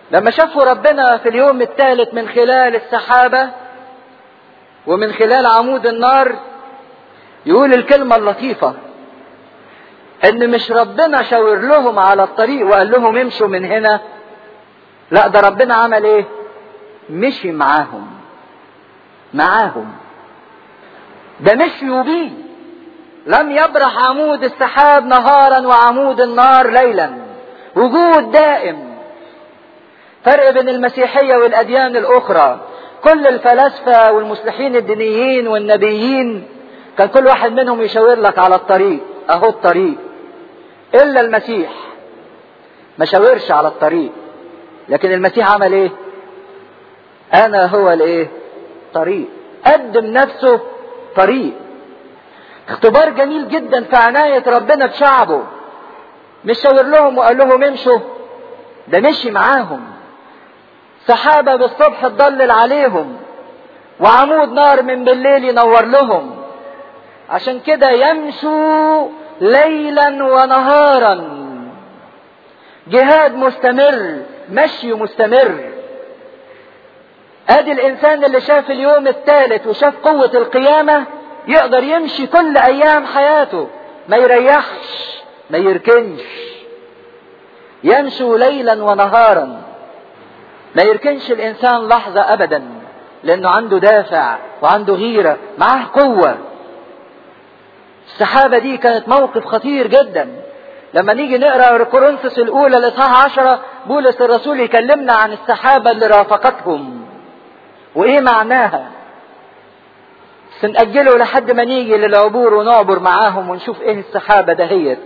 لما شافوا ربنا في اليوم الثالث من خلال السحابة ومن خلال عمود النار يقول الكلمة اللطيفة ان مش ربنا شاور لهم على الطريق وقال لهم امشوا من هنا لا ده ربنا عمل ايه مشي معاهم معاهم ده مشيوا بيه لم يبرح عمود السحاب نهارا وعمود النار ليلا وجود دائم فرق بين المسيحية والأديان الأخرى كل الفلاسفة والمصلحين الدينيين والنبيين كان كل واحد منهم يشاور لك على الطريق أهو الطريق إلا المسيح ما شاورش على الطريق لكن المسيح عمل إيه؟ أنا هو الإيه؟ طريق قدم نفسه طريق اختبار جميل جدا في عناية ربنا بشعبه مش شاور لهم وقال لهم امشوا ده مشي معاهم سحابة بالصبح تضلل عليهم وعمود نار من بالليل ينور لهم عشان كده يمشوا ليلا ونهارا جهاد مستمر مشي مستمر ادي الانسان اللي شاف اليوم الثالث وشاف قوة القيامة يقدر يمشي كل ايام حياته ما يريحش ما يركنش يمشوا ليلا ونهارا ما يركنش الانسان لحظة ابدا لانه عنده دافع وعنده غيرة معاه قوة السحابة دي كانت موقف خطير جدا لما نيجي نقرا كورنثوس الاولى الاصحاح عشرة بولس الرسول يكلمنا عن السحابة اللي رافقتهم وايه معناها بس نأجله لحد ما نيجي للعبور ونعبر معاهم ونشوف ايه السحابة دهيت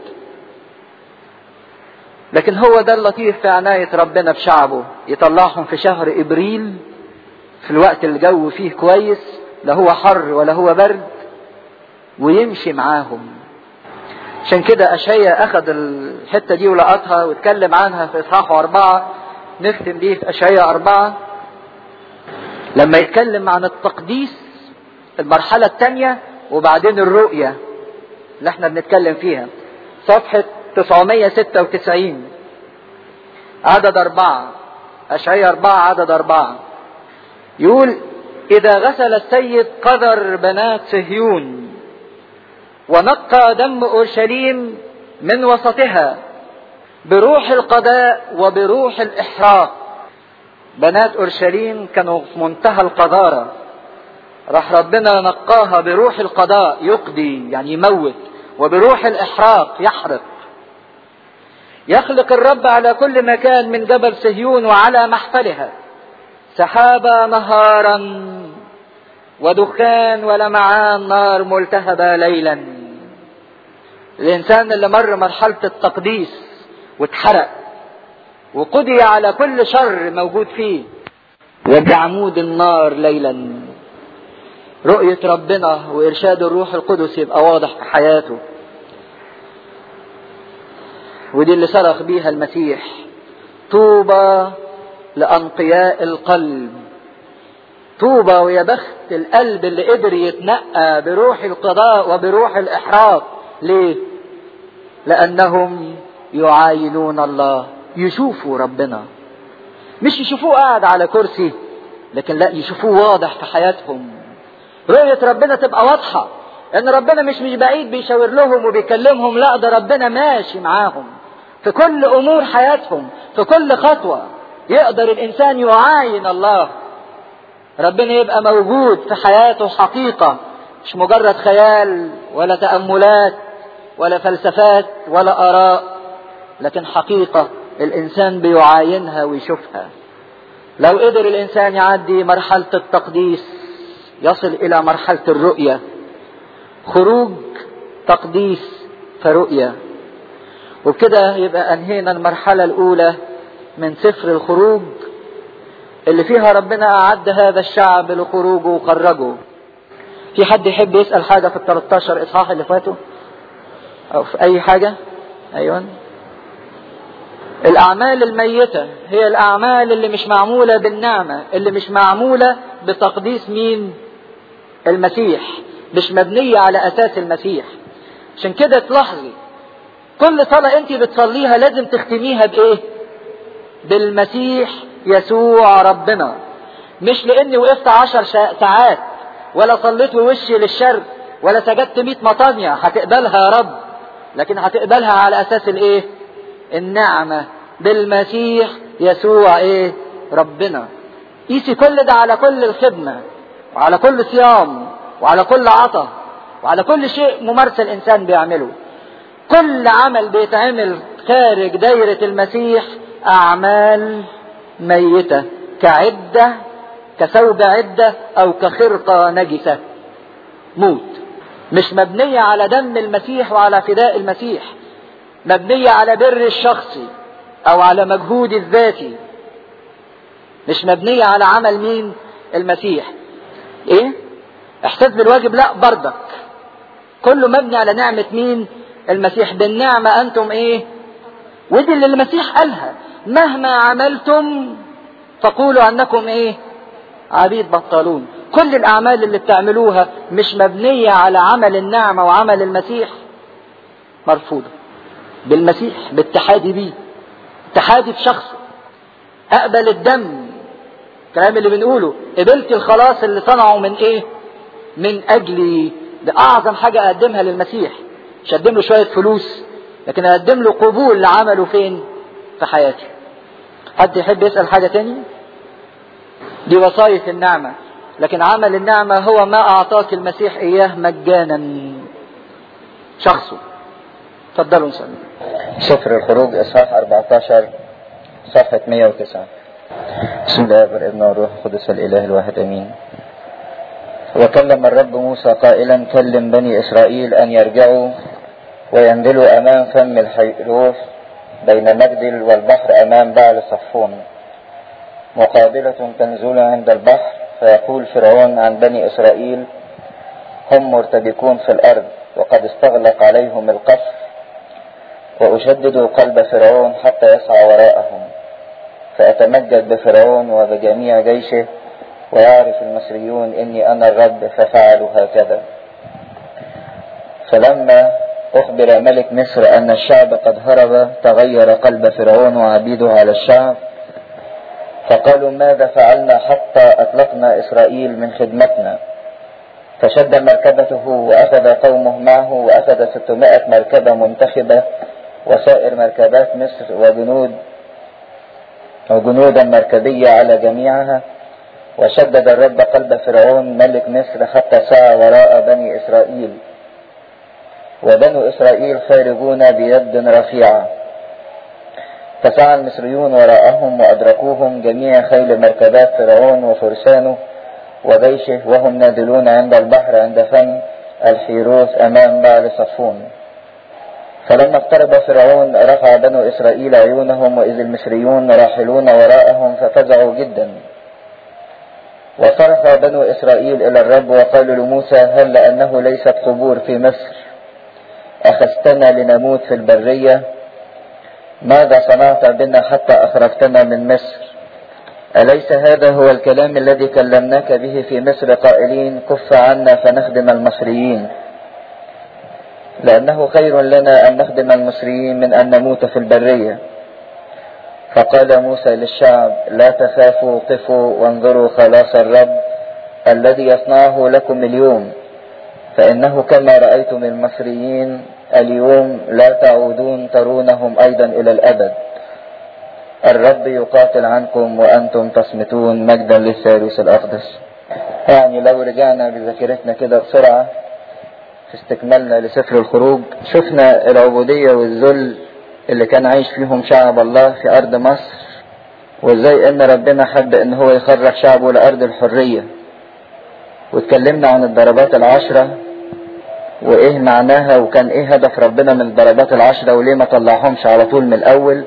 لكن هو ده اللطيف في عناية ربنا بشعبه يطلعهم في شهر ابريل في الوقت اللي الجو فيه كويس لا هو حر ولا هو برد ويمشي معاهم عشان كده أشعيا أخذ الحتة دي ولقطها واتكلم عنها في إصحاح أربعة نختم بيه في أشعيا أربعة لما يتكلم عن التقديس المرحلة الثانية وبعدين الرؤية اللي احنا بنتكلم فيها صفحة 996 عدد أربعة أشعيا أربعة عدد أربعة يقول إذا غسل السيد قدر بنات صهيون ونقى دم اورشليم من وسطها بروح القضاء وبروح الاحراق بنات اورشليم كانوا في منتهى القذاره راح ربنا نقاها بروح القضاء يقضي يعني يموت وبروح الاحراق يحرق يخلق الرب على كل مكان من جبل صهيون وعلى محفلها سحابة نهارا ودخان ولمعان نار ملتهبة ليلا الإنسان اللي مر مرحلة التقديس واتحرق وقضي على كل شر موجود فيه وبعمود النار ليلا رؤية ربنا وإرشاد الروح القدس يبقى واضح في حياته ودي اللي صرخ بيها المسيح طوبى لأنقياء القلب طوبى ويا بخت القلب اللي قدر يتنقى بروح القضاء وبروح الإحراق ليه؟ لأنهم يعاينون الله يشوفوا ربنا مش يشوفوه قاعد على كرسي لكن لا يشوفوه واضح في حياتهم رؤية ربنا تبقى واضحة ان ربنا مش مش بعيد بيشاور لهم وبيكلمهم لا ده ربنا ماشي معاهم في كل امور حياتهم في كل خطوة يقدر الانسان يعاين الله ربنا يبقى موجود في حياته حقيقة مش مجرد خيال ولا تأملات ولا فلسفات ولا آراء لكن حقيقة الإنسان بيعاينها ويشوفها لو قدر الإنسان يعدي مرحلة التقديس يصل إلى مرحلة الرؤية خروج تقديس فرؤية وبكده يبقى أنهينا المرحلة الأولى من سفر الخروج اللي فيها ربنا أعد هذا الشعب لخروجه وخرجه في حد يحب يسأل حاجة في ال 13 إصحاح اللي فاتوا أو في أي حاجة أيوة الأعمال الميتة هي الأعمال اللي مش معمولة بالنعمة اللي مش معمولة بتقديس مين المسيح مش مبنية على أساس المسيح عشان كده تلاحظي كل صلاة أنت بتصليها لازم تختميها بإيه بالمسيح يسوع ربنا مش لاني وقفت عشر ساعات ولا صليت وشي للشرق ولا سجدت مئة مطانية هتقبلها يا رب لكن هتقبلها على اساس الايه النعمة بالمسيح يسوع ايه ربنا قيسي كل ده على كل الخدمة وعلى كل صيام وعلى كل عطا وعلى كل شيء ممارسة الإنسان بيعمله كل عمل بيتعمل خارج دايرة المسيح أعمال ميتة كعدة كثوب عدة أو كخرقة نجسة موت مش مبنية على دم المسيح وعلى فداء المسيح مبنية على بر الشخصي أو على مجهود الذاتي مش مبنية على عمل مين المسيح ايه احساس بالواجب لا بردك كله مبني على نعمة مين المسيح بالنعمة انتم ايه ودي اللي المسيح قالها مهما عملتم فقولوا انكم ايه عبيد بطلون كل الاعمال اللي بتعملوها مش مبنية على عمل النعمة وعمل المسيح مرفوضة بالمسيح باتحادي بيه اتحادي بشخصه اقبل الدم الكلام اللي بنقوله قبلت الخلاص اللي صنعه من ايه من اجلي ده اعظم حاجة اقدمها للمسيح مش اقدم له شوية فلوس لكن اقدم له قبول لعمله فين في حياتي حد يحب يسأل حاجة تاني دي وصاية النعمة لكن عمل النعمة هو ما اعطاك المسيح اياه مجانا شخصه تفضلوا نسأل سفر الخروج اصحاح 14 صفحة 109 بسم الله والابن والروح القدس الاله الواحد امين وكلم الرب موسى قائلا كلم بني اسرائيل ان يرجعوا وينزلوا امام فم الحيروف بين مجدل والبحر امام بعل صفون مقابلة تنزل عند البحر فيقول فرعون عن بني اسرائيل هم مرتبكون في الارض وقد استغلق عليهم القصر واشدد قلب فرعون حتى يسعى وراءهم فأتمجد بفرعون وبجميع جيشه ويعرف المصريون إني أنا الرب ففعلوا هكذا فلما أخبر ملك مصر أن الشعب قد هرب تغير قلب فرعون وعبيده على الشعب فقالوا ماذا فعلنا حتى أطلقنا إسرائيل من خدمتنا فشد مركبته وأخذ قومه معه وأخذ 600 مركبة منتخبة وسائر مركبات مصر وجنود وجنودا مركبية على جميعها وشدد الرب قلب فرعون ملك مصر حتى سعى وراء بني إسرائيل وبنو إسرائيل خارجون بيد رفيعة فسعى المصريون وراءهم وأدركوهم جميع خيل مركبات فرعون وفرسانه وجيشه وهم نازلون عند البحر عند فم الحيروث أمام بعل صفون فلما اقترب فرعون رفع بنو إسرائيل عيونهم وإذ المصريون راحلون وراءهم ففزعوا جدا وصرخ بنو إسرائيل إلى الرب وقالوا لموسى هل لأنه ليست قبور في مصر أخذتنا لنموت في البرية ماذا صنعت بنا حتى أخرجتنا من مصر أليس هذا هو الكلام الذي كلمناك به في مصر قائلين كف عنا فنخدم المصريين لأنه خير لنا أن نخدم المصريين من أن نموت في البرية فقال موسى للشعب لا تخافوا قفوا وانظروا خلاص الرب الذي يصنعه لكم اليوم فإنه كما رأيتم المصريين اليوم لا تعودون ترونهم أيضا إلى الأبد الرب يقاتل عنكم وأنتم تصمتون مجدا للثالوث الأقدس يعني لو رجعنا بذاكرتنا كده بسرعة في استكمالنا لسفر الخروج شفنا العبودية والذل اللي كان عايش فيهم شعب الله في أرض مصر وازاي ان ربنا حب ان هو يخرج شعبه لأرض الحرية واتكلمنا عن الضربات العشرة وايه معناها وكان ايه هدف ربنا من الضربات العشرة وليه ما طلعهمش على طول من الاول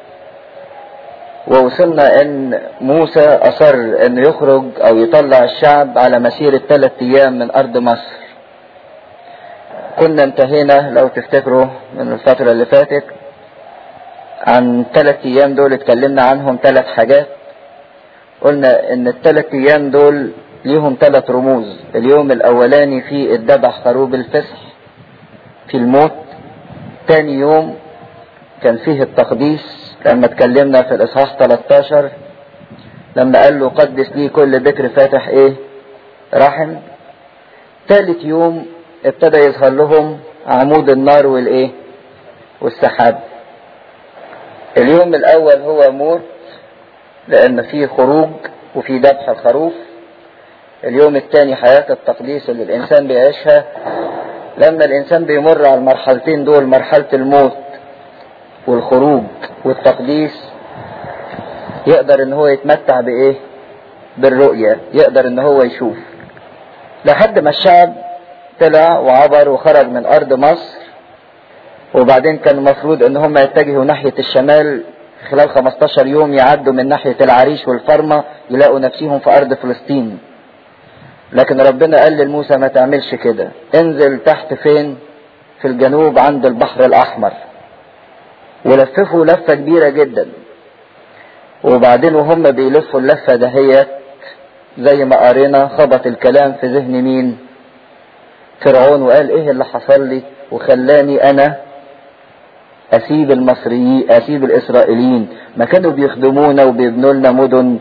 ووصلنا ان موسى اصر انه يخرج او يطلع الشعب على مسيرة ثلاث ايام من ارض مصر كنا انتهينا لو تفتكروا من الفترة اللي فاتت عن ثلاث ايام دول اتكلمنا عنهم ثلاث حاجات قلنا ان الثلاث ايام دول ليهم ثلاث رموز اليوم الاولاني في الذبح خروب الفسح في الموت تاني يوم كان فيه التقديس لما اتكلمنا في الاصحاح 13 لما قال له قدس لي كل بكر فاتح ايه رحم ثالث يوم ابتدى يظهر لهم عمود النار والايه والسحاب اليوم الاول هو موت لان فيه خروج وفي ذبح الخروف اليوم الثاني حياة التقديس اللي الانسان بيعيشها لما الانسان بيمر على المرحلتين دول مرحلة الموت والخروج والتقديس يقدر ان هو يتمتع بايه بالرؤية يقدر ان هو يشوف لحد ما الشعب طلع وعبر وخرج من ارض مصر وبعدين كان المفروض ان هم يتجهوا ناحية الشمال خلال 15 يوم يعدوا من ناحية العريش والفرمة يلاقوا نفسهم في ارض فلسطين لكن ربنا قال لموسى ما تعملش كده انزل تحت فين في الجنوب عند البحر الاحمر ولففوا لفة كبيرة جدا وبعدين وهم بيلفوا اللفة دهيت زي ما قرينا خبط الكلام في ذهن مين فرعون وقال ايه اللي حصل لي وخلاني انا اسيب المصريين اسيب الاسرائيليين ما كانوا بيخدمونا وبيبنوا لنا مدن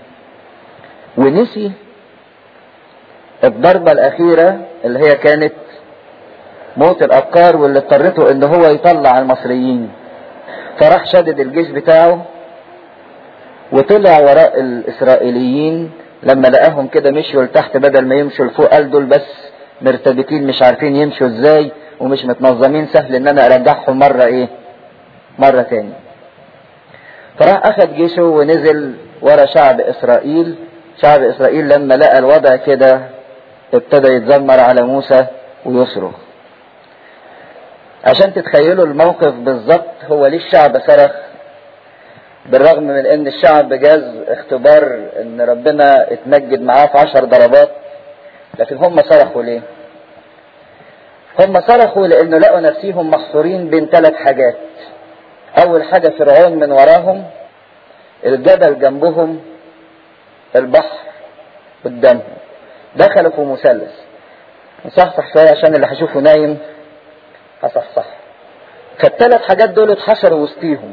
ونسي الضربة الاخيرة اللي هي كانت موت الابكار واللي اضطرته ان هو يطلع المصريين فراح شدد الجيش بتاعه وطلع وراء الاسرائيليين لما لقاهم كده مشوا لتحت بدل ما يمشوا لفوق قال دول بس مرتبكين مش عارفين يمشوا ازاي ومش متنظمين سهل ان انا ارجعهم مرة ايه مرة تاني فراح اخد جيشه ونزل ورا شعب اسرائيل شعب اسرائيل لما لقى الوضع كده ابتدى يتذمر على موسى ويصرخ عشان تتخيلوا الموقف بالظبط هو ليه الشعب صرخ بالرغم من ان الشعب جاز اختبار ان ربنا اتمجد معاه في عشر ضربات لكن هم صرخوا ليه هم صرخوا لانه لقوا نفسيهم محصورين بين ثلاث حاجات اول حاجة فرعون من وراهم الجبل جنبهم البحر قدامهم دخلوا في مثلث نصحصح شوية عشان اللي هشوفه نايم هصحصح فالثلاث حاجات دول اتحشروا وسطيهم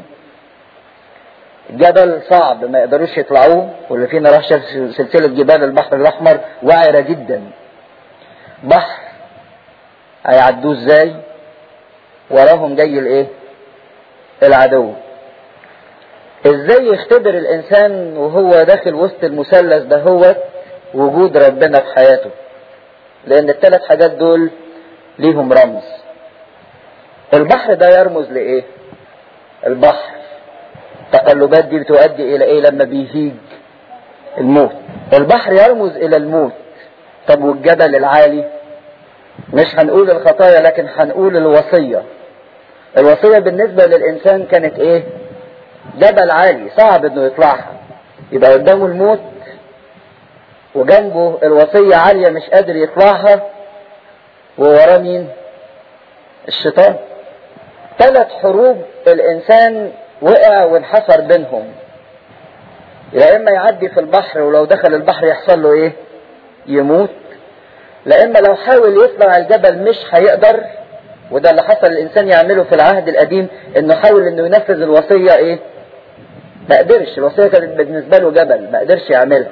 جبل صعب ما يقدروش يطلعوه واللي فينا راح شاف سلسلة جبال البحر الأحمر وعرة جدا بحر هيعدوه ازاي وراهم جاي الايه العدو ازاي يختبر الانسان وهو داخل وسط المثلث ده هو وجود ربنا في حياته لان الثلاث حاجات دول ليهم رمز البحر ده يرمز لايه البحر التقلبات دي بتؤدي الى ايه لما بيهيج الموت البحر يرمز الى الموت طب والجبل العالي مش هنقول الخطايا لكن هنقول الوصية الوصية بالنسبة للإنسان كانت إيه؟ جبل عالي صعب إنه يطلعها يبقى قدامه الموت وجنبه الوصية عالية مش قادر يطلعها ووراه مين؟ الشيطان ثلاث حروب الإنسان وقع وانحصر بينهم يا إما يعدي في البحر ولو دخل البحر يحصل له إيه؟ يموت لا اما لو حاول يطلع الجبل مش هيقدر وده اللي حصل الانسان يعمله في العهد القديم انه حاول انه ينفذ الوصية ايه ما قدرش الوصية كانت بالنسبة له جبل ما قدرش يعملها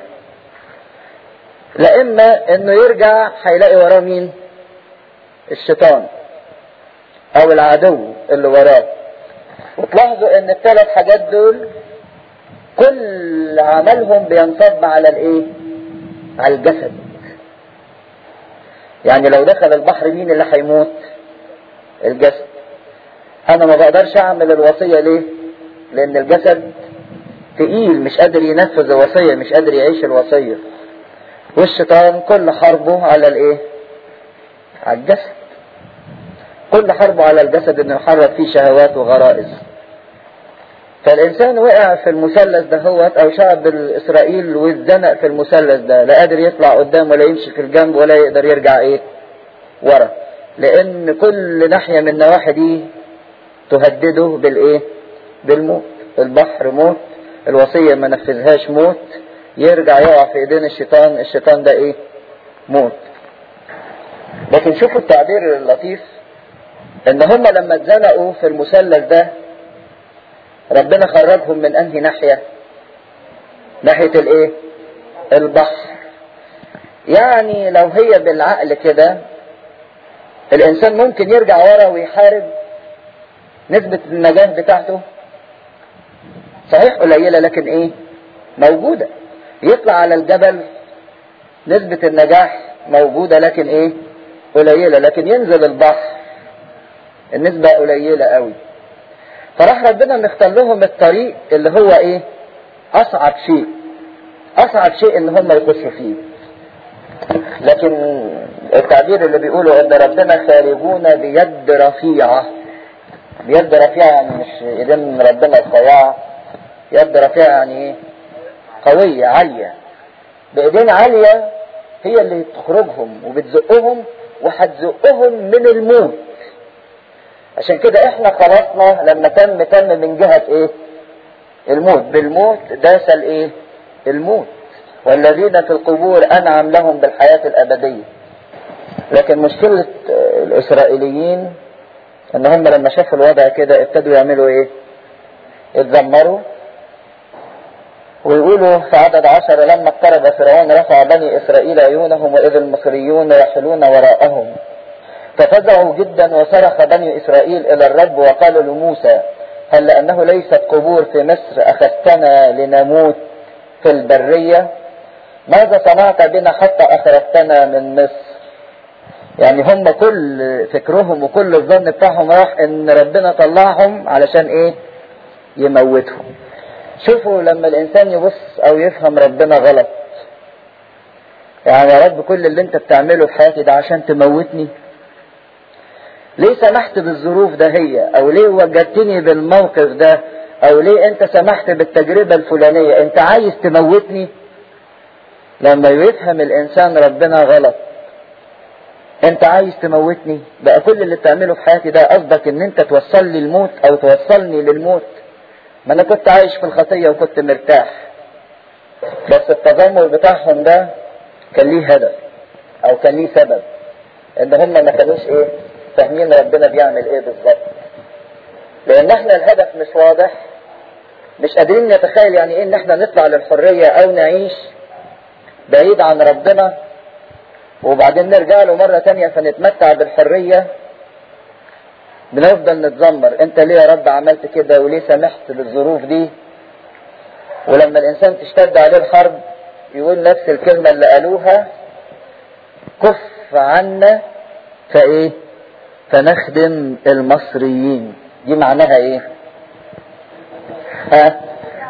لا اما انه يرجع هيلاقي وراه مين الشيطان او العدو اللي وراه وتلاحظوا ان الثلاث حاجات دول كل عملهم بينصب على الايه على الجسد يعني لو دخل البحر مين اللي هيموت الجسد انا ما بقدرش اعمل الوصية ليه لان الجسد تقيل مش قادر ينفذ الوصية مش قادر يعيش الوصية والشيطان كل حربه على الايه على الجسد كل حربه على الجسد انه يحرك فيه شهوات وغرائز فالانسان وقع في المثلث ده هو او شعب اسرائيل واتزنق في المثلث ده لا قادر يطلع قدام ولا يمشي في الجنب ولا يقدر يرجع ايه ورا لان كل ناحية من النواحي دي تهدده بالايه بالموت البحر موت الوصية ما نفذهاش موت يرجع يقع في ايدين الشيطان الشيطان ده ايه موت لكن شوفوا التعبير اللطيف ان هم لما اتزنقوا في المثلث ده ربنا خرجهم من انهي ناحية ناحية الايه البحر يعني لو هي بالعقل كده الانسان ممكن يرجع ورا ويحارب نسبة النجاة بتاعته صحيح قليلة لكن ايه موجودة يطلع على الجبل نسبة النجاح موجودة لكن ايه قليلة لكن ينزل البحر النسبة قليلة قوي فراح ربنا مختار لهم الطريق اللي هو ايه اصعب شيء اصعب شيء ان هم يخشوا فيه لكن التعبير اللي بيقوله ان ربنا خارجون بيد رفيعة بيد رفيعة يعني مش ايدين ربنا رفيعة يد رفيعة يعني ايه قوية عالية بايدين عالية هي اللي تخرجهم وبتزقهم وهتزقهم من الموت عشان كده احنا خلصنا لما تم تم من جهة ايه الموت بالموت داس الايه الموت والذين في القبور انعم لهم بالحياة الابدية لكن مشكلة الاسرائيليين ان هم لما شافوا الوضع كده ابتدوا يعملوا ايه يتذمروا ويقولوا في عدد عشر لما اقترب فرعون رفع بني اسرائيل عيونهم واذ المصريون يحلون وراءهم ففزعوا جدا وصرخ بني اسرائيل الى الرب وقالوا لموسى هل لانه ليست قبور في مصر اخذتنا لنموت في البرية ماذا صنعت بنا حتى اخرجتنا من مصر يعني هم كل فكرهم وكل الظن بتاعهم راح ان ربنا طلعهم علشان ايه يموتهم شوفوا لما الانسان يبص او يفهم ربنا غلط يعني يا رب كل اللي انت بتعمله في حياتي ده عشان تموتني ليه سمحت بالظروف ده هي او ليه وجدتني بالموقف ده او ليه انت سمحت بالتجربة الفلانية انت عايز تموتني لما يفهم الانسان ربنا غلط انت عايز تموتني بقى كل اللي بتعمله في حياتي ده قصدك ان انت توصل لي الموت او توصلني للموت ما انا كنت عايش في الخطية وكنت مرتاح بس التذمر بتاعهم ده كان ليه هدف او كان ليه سبب ان هم ما كانوش ايه فاهمين ربنا بيعمل ايه بالظبط لان احنا الهدف مش واضح مش قادرين نتخيل يعني ايه ان احنا نطلع للحرية او نعيش بعيد عن ربنا وبعدين نرجع له مرة تانية فنتمتع بالحرية بنفضل نتذمر انت ليه يا رب عملت كده وليه سمحت بالظروف دي ولما الانسان تشتد عليه الحرب يقول نفس الكلمة اللي قالوها كف عنا فايه فنخدم المصريين دي معناها ايه ها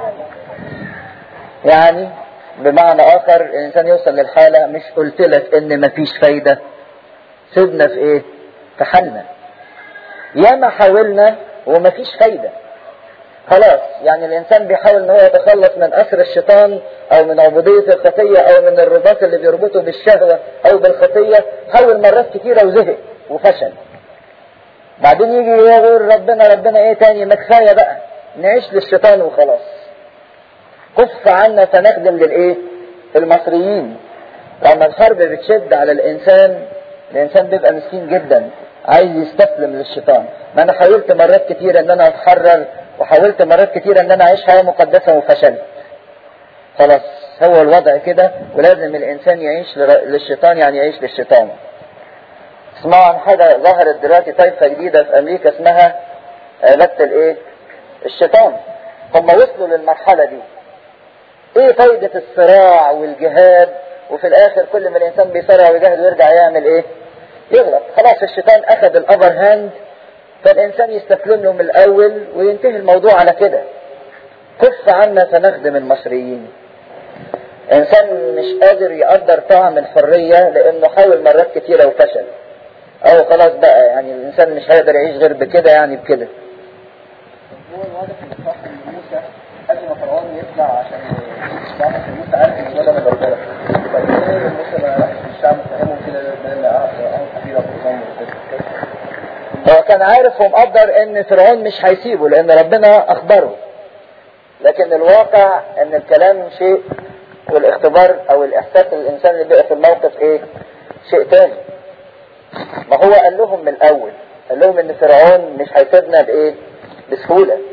يعني بمعنى اخر الانسان يوصل للحالة مش قلت لك ان مفيش فايدة سيبنا في ايه في حالنا ياما حاولنا ومفيش فايدة خلاص يعني الانسان بيحاول ان هو يتخلص من اسر الشيطان او من عبودية الخطية او من الرباط اللي بيربطه بالشهوة او بالخطية حاول مرات كتيرة وزهق وفشل بعدين يجي يقول ربنا ربنا ايه تاني ما كفاية بقى نعيش للشيطان وخلاص كف عنا فنخدم للايه المصريين لما الحرب بتشد على الانسان الانسان بيبقى مسكين جدا عايز يستسلم للشيطان ما انا حاولت مرات كتير ان انا اتحرر وحاولت مرات كتير ان انا اعيش حياة مقدسة وفشلت خلاص هو الوضع كده ولازم الانسان يعيش للشيطان يعني يعيش للشيطان اسمعوا عن حاجة ظهرت دلوقتي طائفة جديدة في امريكا اسمها عبادة الايه الشيطان هم وصلوا للمرحلة دي ايه فايدة الصراع والجهاد وفي الاخر كل ما الانسان بيصارع ويجاهد ويرجع يعمل ايه يغلط خلاص الشيطان اخذ الابر هاند فالانسان يستسلم له من الاول وينتهي الموضوع على كده كف عنا فنخدم المصريين انسان مش قادر يقدر طعم الحرية لانه حاول مرات كتيرة وفشل او خلاص بقى يعني الانسان مش هيقدر يعيش غير بكده يعني بكده هو الواضح ان صح ان موسى قبل ما فرعون يطلع عشان يعرف ان موسى عارف ان ده من ربنا طب ليه موسى ما راحش للشعب فهمهم كده لان فرعون حبيبه فرعون وكده هو كان عارف ومقدر ان فرعون مش هيسيبه لان ربنا اخبره لكن الواقع ان الكلام شيء والاختبار او الاحساس الانسان اللي بقى في الموقف ايه شيء تاني ما هو قال لهم من الاول قال لهم ان فرعون مش هيسيبنا بايه بسهولة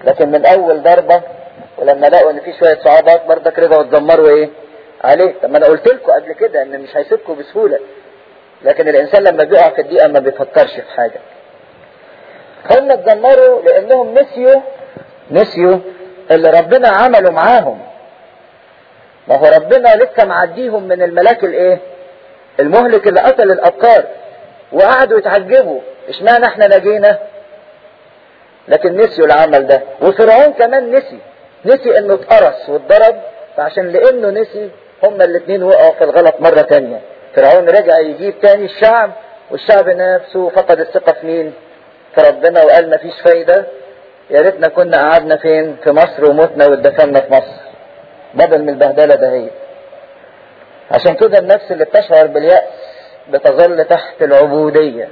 لكن من اول ضربة ولما لقوا ان في شوية صعوبات برضك رجعوا اتذمروا ايه عليه طب ما انا قلت لكم قبل كده ان مش هيسيبكم بسهولة لكن الانسان لما بيقع في الدقيقة ما بيفكرش في حاجة هم اتذمروا لانهم نسيوا نسيوا اللي ربنا عمله معاهم ما هو ربنا لسه معديهم من الملاك الايه المهلك اللي قتل الابكار وقعدوا يتعجبوا اشمعنى احنا نجينا لكن نسيوا العمل ده وفرعون كمان نسي نسي انه اتقرص واتضرب فعشان لانه نسي هما الاثنين وقعوا في الغلط مرة تانية فرعون رجع يجيب تاني الشعب والشعب نفسه فقد الثقة في مين في ربنا وقال مفيش فايدة يا ريتنا كنا قعدنا فين في مصر ومتنا واتدفنا في مصر بدل من البهدلة ده هي عشان كده النفس اللي بتشعر باليأس بتظل تحت العبودية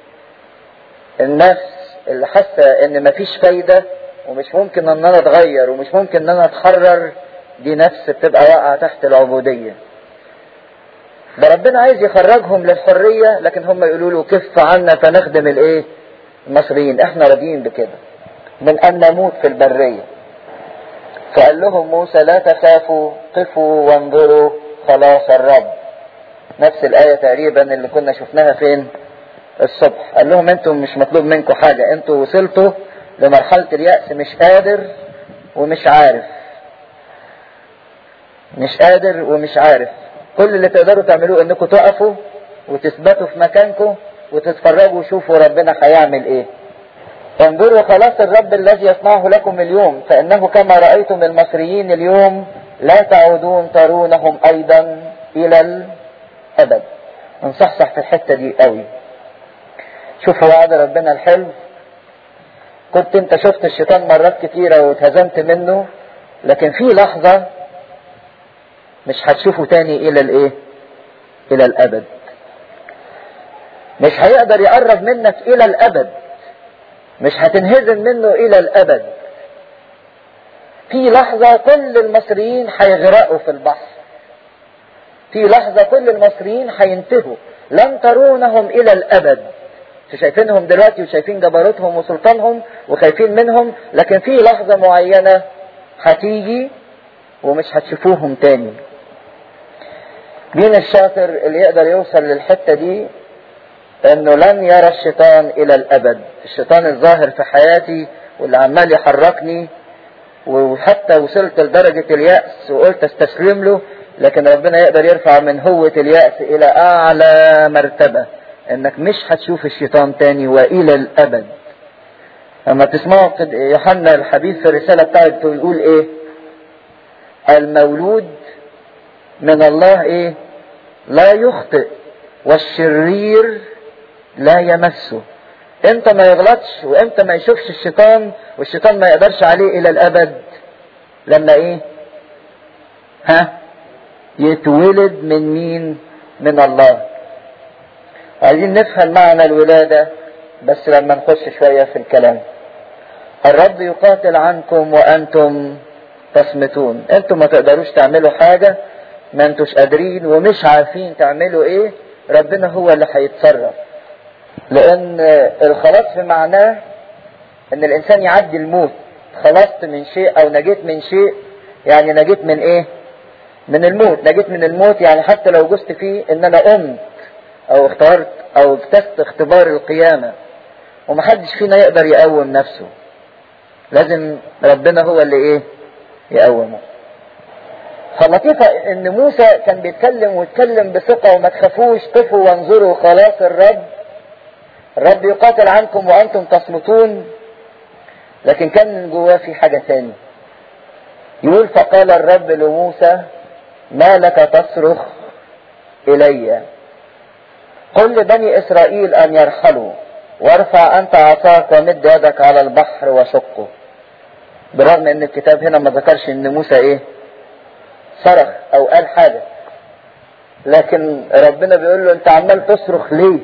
النفس اللي حاسة ان مفيش فايدة ومش ممكن ان انا اتغير ومش ممكن ان انا اتحرر دي نفس بتبقى واقعة تحت العبودية ده ربنا عايز يخرجهم للحرية لكن هم يقولوا له كف عنا فنخدم الايه المصريين احنا راضيين بكده من ان نموت في البرية فقال لهم موسى لا تخافوا قفوا وانظروا خلاص الرب نفس الآية تقريبا اللي كنا شفناها فين الصبح قال لهم انتم مش مطلوب منكم حاجة انتوا وصلتوا لمرحلة اليأس مش قادر ومش عارف مش قادر ومش عارف كل اللي تقدروا تعملوه انكم تقفوا وتثبتوا في مكانكم وتتفرجوا وشوفوا ربنا هيعمل ايه انظروا خلاص الرب الذي يصنعه لكم اليوم فانه كما رأيتم المصريين اليوم لا تعودون ترونهم ايضا الى الابد نصحصح في الحتة دي قوي شوفوا وعد ربنا الحلو كنت انت شفت الشيطان مرات كتيرة واتهزمت منه لكن في لحظة مش هتشوفه تاني الى الايه الى الابد مش هيقدر يقرب منك الى الابد مش هتنهزم منه الى الابد في لحظة كل المصريين هيغرقوا في البحر في لحظة كل المصريين هينتهوا لن ترونهم الى الابد شايفينهم دلوقتي وشايفين جبروتهم وسلطانهم وخايفين منهم لكن في لحظة معينة هتيجي ومش هتشوفوهم تاني مين الشاطر اللي يقدر يوصل للحتة دي انه لن يرى الشيطان الى الابد الشيطان الظاهر في حياتي واللي عمال يحركني وحتى وصلت لدرجة اليأس وقلت استسلم له لكن ربنا يقدر يرفع من هوة اليأس الى اعلى مرتبة انك مش هتشوف الشيطان تاني والى الابد اما تسمعوا يوحنا الحبيب في الرسالة بتاعته يقول ايه المولود من الله ايه لا يخطئ والشرير لا يمسه امتى ما يغلطش وامتى ما يشوفش الشيطان والشيطان ما يقدرش عليه الى الابد لما ايه ها يتولد من مين من الله عايزين نفهم معنى الولادة بس لما نخش شوية في الكلام الرب يقاتل عنكم وانتم تصمتون انتم ما تقدروش تعملوا حاجة ما انتوش قادرين ومش عارفين تعملوا ايه ربنا هو اللي هيتصرف لان الخلاص في معناه ان الانسان يعدي الموت خلصت من شيء او نجيت من شيء يعني نجيت من ايه من الموت نجيت من الموت يعني حتى لو جزت فيه ان انا قمت او اختبرت او اجتزت اختبار القيامة ومحدش فينا يقدر يقوم نفسه لازم ربنا هو اللي ايه يقومه فلطيفة ان موسى كان بيتكلم ويتكلم بثقة وما تخافوش قفوا وانظروا خلاص الرب الرب يقاتل عنكم وانتم تصمتون لكن كان من جواه في حاجة ثانية يقول فقال الرب لموسى ما لك تصرخ الي قل لبني اسرائيل ان يرحلوا وارفع انت عصاك ومد يدك على البحر وشقه بالرغم ان الكتاب هنا ما ذكرش ان موسى ايه صرخ او قال حاجة لكن ربنا بيقول له انت عمال تصرخ ليه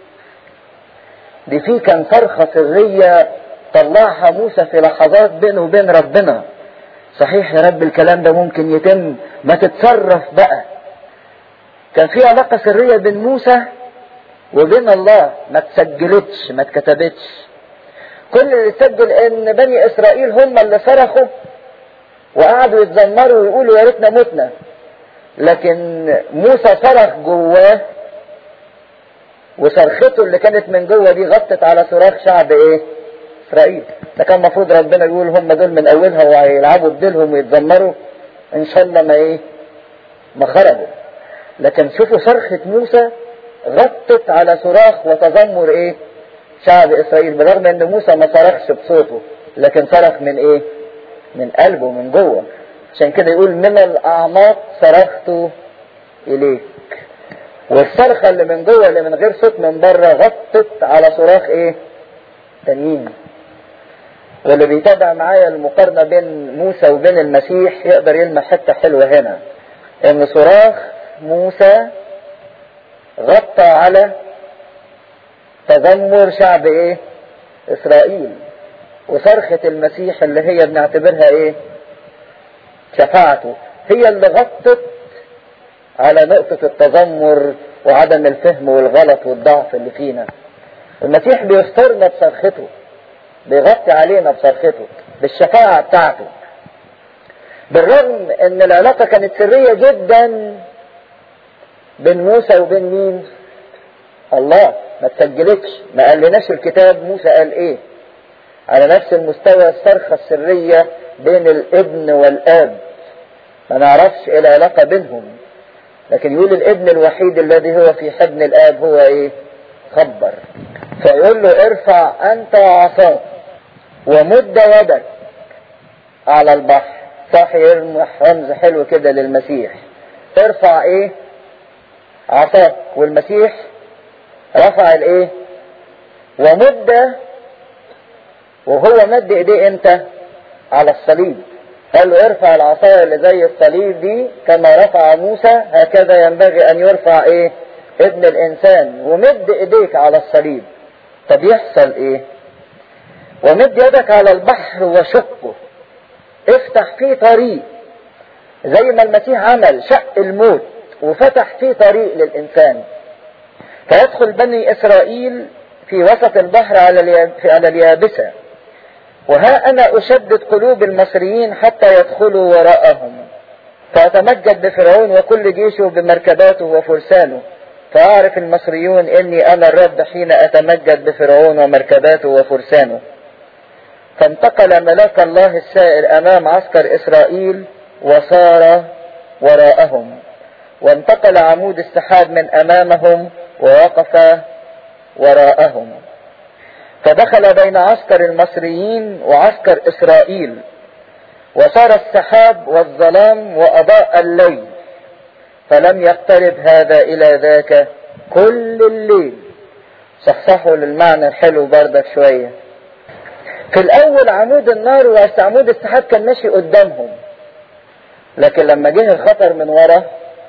دي في كان صرخة سرية طلعها موسى في لحظات بينه وبين ربنا صحيح يا رب الكلام ده ممكن يتم ما تتصرف بقى كان في علاقة سرية بين موسى وبين الله ما تسجلتش ما اتكتبتش كل اللي سجل ان بني اسرائيل هم اللي صرخوا وقعدوا يتذمروا ويقولوا يا ريتنا متنا لكن موسى صرخ جواه وصرخته اللي كانت من جوه دي غطت على صراخ شعب ايه اسرائيل ده كان المفروض ربنا يقول هم دول من اولها وهيلعبوا بديلهم ويتذمروا ان شاء الله ما ايه ما خرجوا لكن شوفوا صرخة موسى غطت على صراخ وتذمر ايه شعب اسرائيل بالرغم ان موسى ما صرخش بصوته لكن صرخ من ايه من قلبه من جوه عشان كده يقول من الاعماق صرخت اليك والصرخة اللي من جوه اللي من غير صوت من بره غطت على صراخ ايه تانيين واللي بيتابع معايا المقارنة بين موسى وبين المسيح يقدر يلمح حتة حلوة هنا ان صراخ موسى غطى على تذمر شعب ايه اسرائيل وصرخة المسيح اللي هي بنعتبرها ايه شفاعته هي اللي غطت على نقطة التذمر وعدم الفهم والغلط والضعف اللي فينا المسيح بيسترنا بصرخته بيغطي علينا بصرخته بالشفاعة بتاعته بالرغم ان العلاقة كانت سرية جدا بين موسى وبين مين الله ما تسجلتش ما قالناش الكتاب موسى قال ايه على نفس المستوى الصرخة السرية بين الابن والاب ما نعرفش ايه العلاقة بينهم لكن يقول الابن الوحيد الذي هو في حضن الاب هو ايه خبر فيقول له ارفع انت عصاك ومد يدك على البحر صح يرمح رمز حلو كده للمسيح ارفع ايه عصاك والمسيح رفع الايه ومد وهو مد ايديه امتى على الصليب قال له ارفع العصاية اللي زي الصليب دي كما رفع موسى هكذا ينبغي ان يرفع ايه ابن الانسان ومد ايديك على الصليب طب يحصل ايه ومد يدك على البحر وشقه افتح فيه طريق زي ما المسيح عمل شق الموت وفتح فيه طريق للإنسان فيدخل بني إسرائيل في وسط البحر على على اليابسة وها أنا أشدد قلوب المصريين حتى يدخلوا وراءهم فأتمجد بفرعون وكل جيشه بمركباته وفرسانه فأعرف المصريون إني أنا الرب حين أتمجد بفرعون ومركباته وفرسانه فانتقل ملاك الله السائر أمام عسكر إسرائيل وصار وراءهم وانتقل عمود السحاب من أمامهم ووقف وراءهم فدخل بين عسكر المصريين وعسكر إسرائيل وصار السحاب والظلام وأضاء الليل فلم يقترب هذا إلى ذاك كل الليل صحصحوا للمعنى الحلو بردك شوية في الأول عمود النار وعمود السحاب كان ماشي قدامهم لكن لما جه الخطر من ورا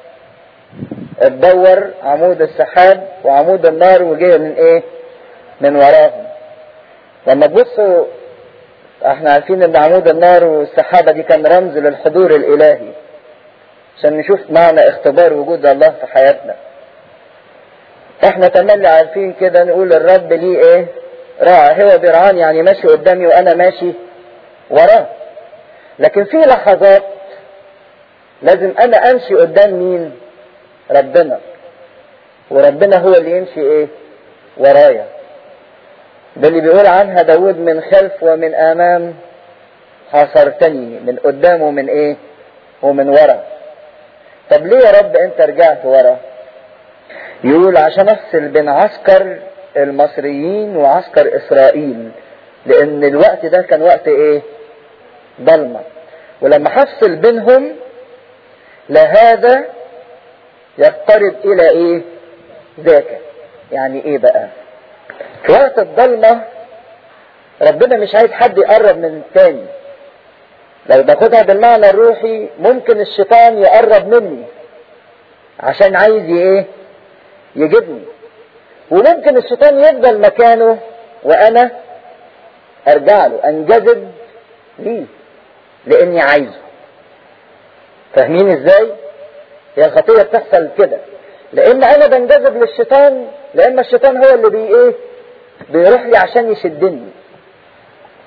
اتدور عمود السحاب وعمود النار وجه من ايه من وراهم لما تبصوا احنا عارفين ان عمود النار والسحابة دي كان رمز للحضور الالهي عشان نشوف معنى اختبار وجود الله في حياتنا احنا تملي عارفين كده نقول الرب ليه ايه راعى هو بيرعاني يعني ماشي قدامي وانا ماشي وراه لكن في لحظات لازم انا امشي قدام مين ربنا وربنا هو اللي يمشي ايه ورايا ده اللي بيقول عنها داود من خلف ومن امام حاصرتني من قدام ومن ايه ومن ورا طب ليه يا رب انت رجعت ورا يقول عشان افصل بين عسكر المصريين وعسكر اسرائيل لان الوقت ده كان وقت ايه ضلمة ولما هفصل بينهم لهذا يقترب الى ايه ذاك يعني ايه بقى في وقت الضلمة ربنا مش عايز حد يقرب من التاني لو باخدها بالمعنى الروحي ممكن الشيطان يقرب مني عشان عايز ايه يجيبني وممكن الشيطان يفضل مكانه وانا ارجع له انجذب ليه لاني عايزه فاهمين ازاي هي الخطيه بتحصل كده لان انا بنجذب للشيطان لان الشيطان هو اللي بي ايه بيروح لي عشان يشدني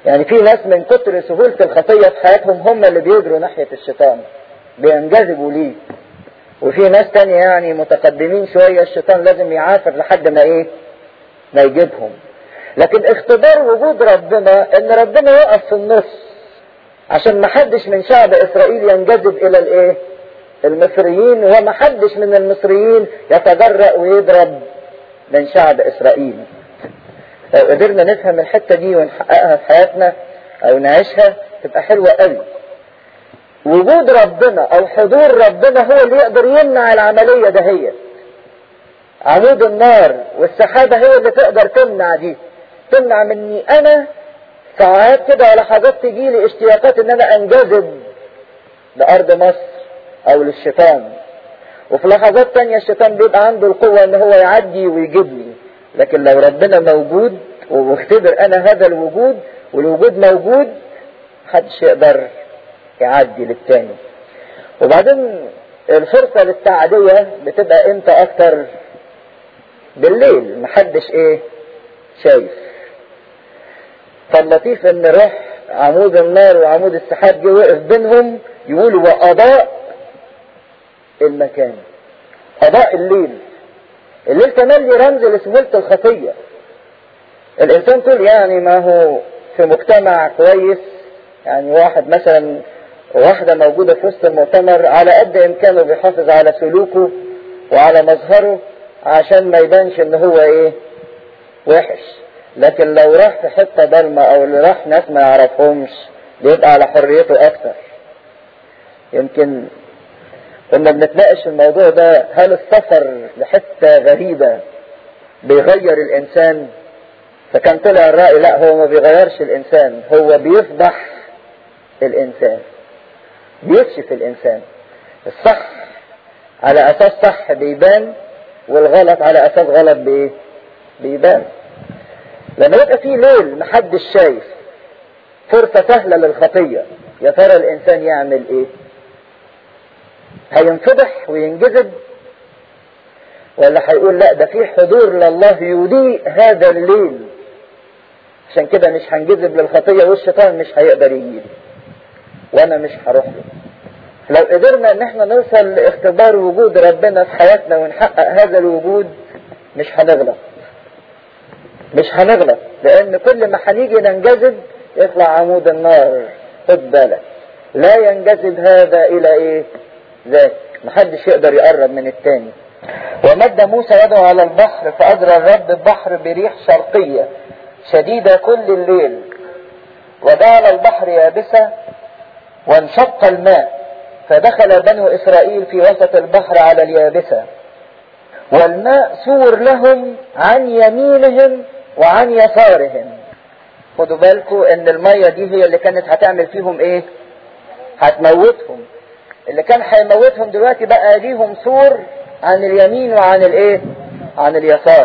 يعني في ناس من كتر سهولة الخطية في حياتهم هم اللي بيجروا ناحية الشيطان بينجذبوا ليه وفي ناس تانية يعني متقدمين شوية الشيطان لازم يعافر لحد ما ايه ما يجيبهم لكن اختبار وجود ربنا ان ربنا يقف في النص عشان ما حدش من شعب اسرائيل ينجذب الى الايه المصريين وما حدش من المصريين يتجرأ ويضرب من شعب اسرائيل لو قدرنا نفهم الحتة دي ونحققها في حياتنا او نعيشها تبقى حلوة قوي وجود ربنا او حضور ربنا هو اللي يقدر يمنع العملية دهيت عمود النار والسحابة هي اللي تقدر تمنع دي تمنع مني انا ساعات كده على حاجات تجي لي اشتياقات ان انا انجذب لارض مصر او للشيطان وفي لحظات تانية الشيطان بيبقى عنده القوة ان هو يعدي ويجيبني لكن لو ربنا موجود واختبر انا هذا الوجود والوجود موجود محدش يقدر يعدي للتاني وبعدين الفرصة للتعدية بتبقى امتى اكتر بالليل محدش ايه شايف فاللطيف ان راح عمود النار وعمود السحاب جه وقف بينهم يقولوا واضاء المكان اضاء الليل الليل كمان ليه رمز لسهولة الخطية الانسان طول يعني ما هو في مجتمع كويس يعني واحد مثلا واحدة موجودة في وسط المؤتمر على قد امكانه بيحافظ على سلوكه وعلى مظهره عشان ما يبانش ان هو ايه وحش لكن لو راح في حتة ضلمة او اللي راح ناس ما يعرفهمش بيبقى على حريته اكتر يمكن كنا بنتناقش الموضوع ده هل السفر لحتة غريبة بيغير الانسان فكان طلع الرأي لا هو ما بيغيرش الانسان هو بيفضح الانسان بيكشف الانسان الصح على اساس صح بيبان والغلط على اساس غلط بايه بيبان لما يبقى في ليل محدش شايف فرصة سهلة للخطية يا ترى الانسان يعمل ايه هينفضح وينجذب ولا هيقول لا ده في حضور لله يضيء هذا الليل عشان كده مش هنجذب للخطية والشيطان مش هيقدر يجيلي وانا مش هروح له لو قدرنا ان احنا نوصل لاختبار وجود ربنا في حياتنا ونحقق هذا الوجود مش هنغلط مش هنغلط لان كل ما هنيجي ننجذب يطلع عمود النار خد بالك لا ينجذب هذا الى ايه ذاك محدش يقدر يقرب من التاني ومد موسى يده على البحر فأجرى الرب البحر بريح شرقية شديدة كل الليل وجعل البحر يابسة وانشق الماء فدخل بنو إسرائيل في وسط البحر على اليابسة والماء سور لهم عن يمينهم وعن يسارهم خدوا بالكم ان المية دي هي اللي كانت هتعمل فيهم ايه هتموتهم اللي كان هيموتهم دلوقتي بقى ليهم سور عن اليمين وعن الايه عن اليسار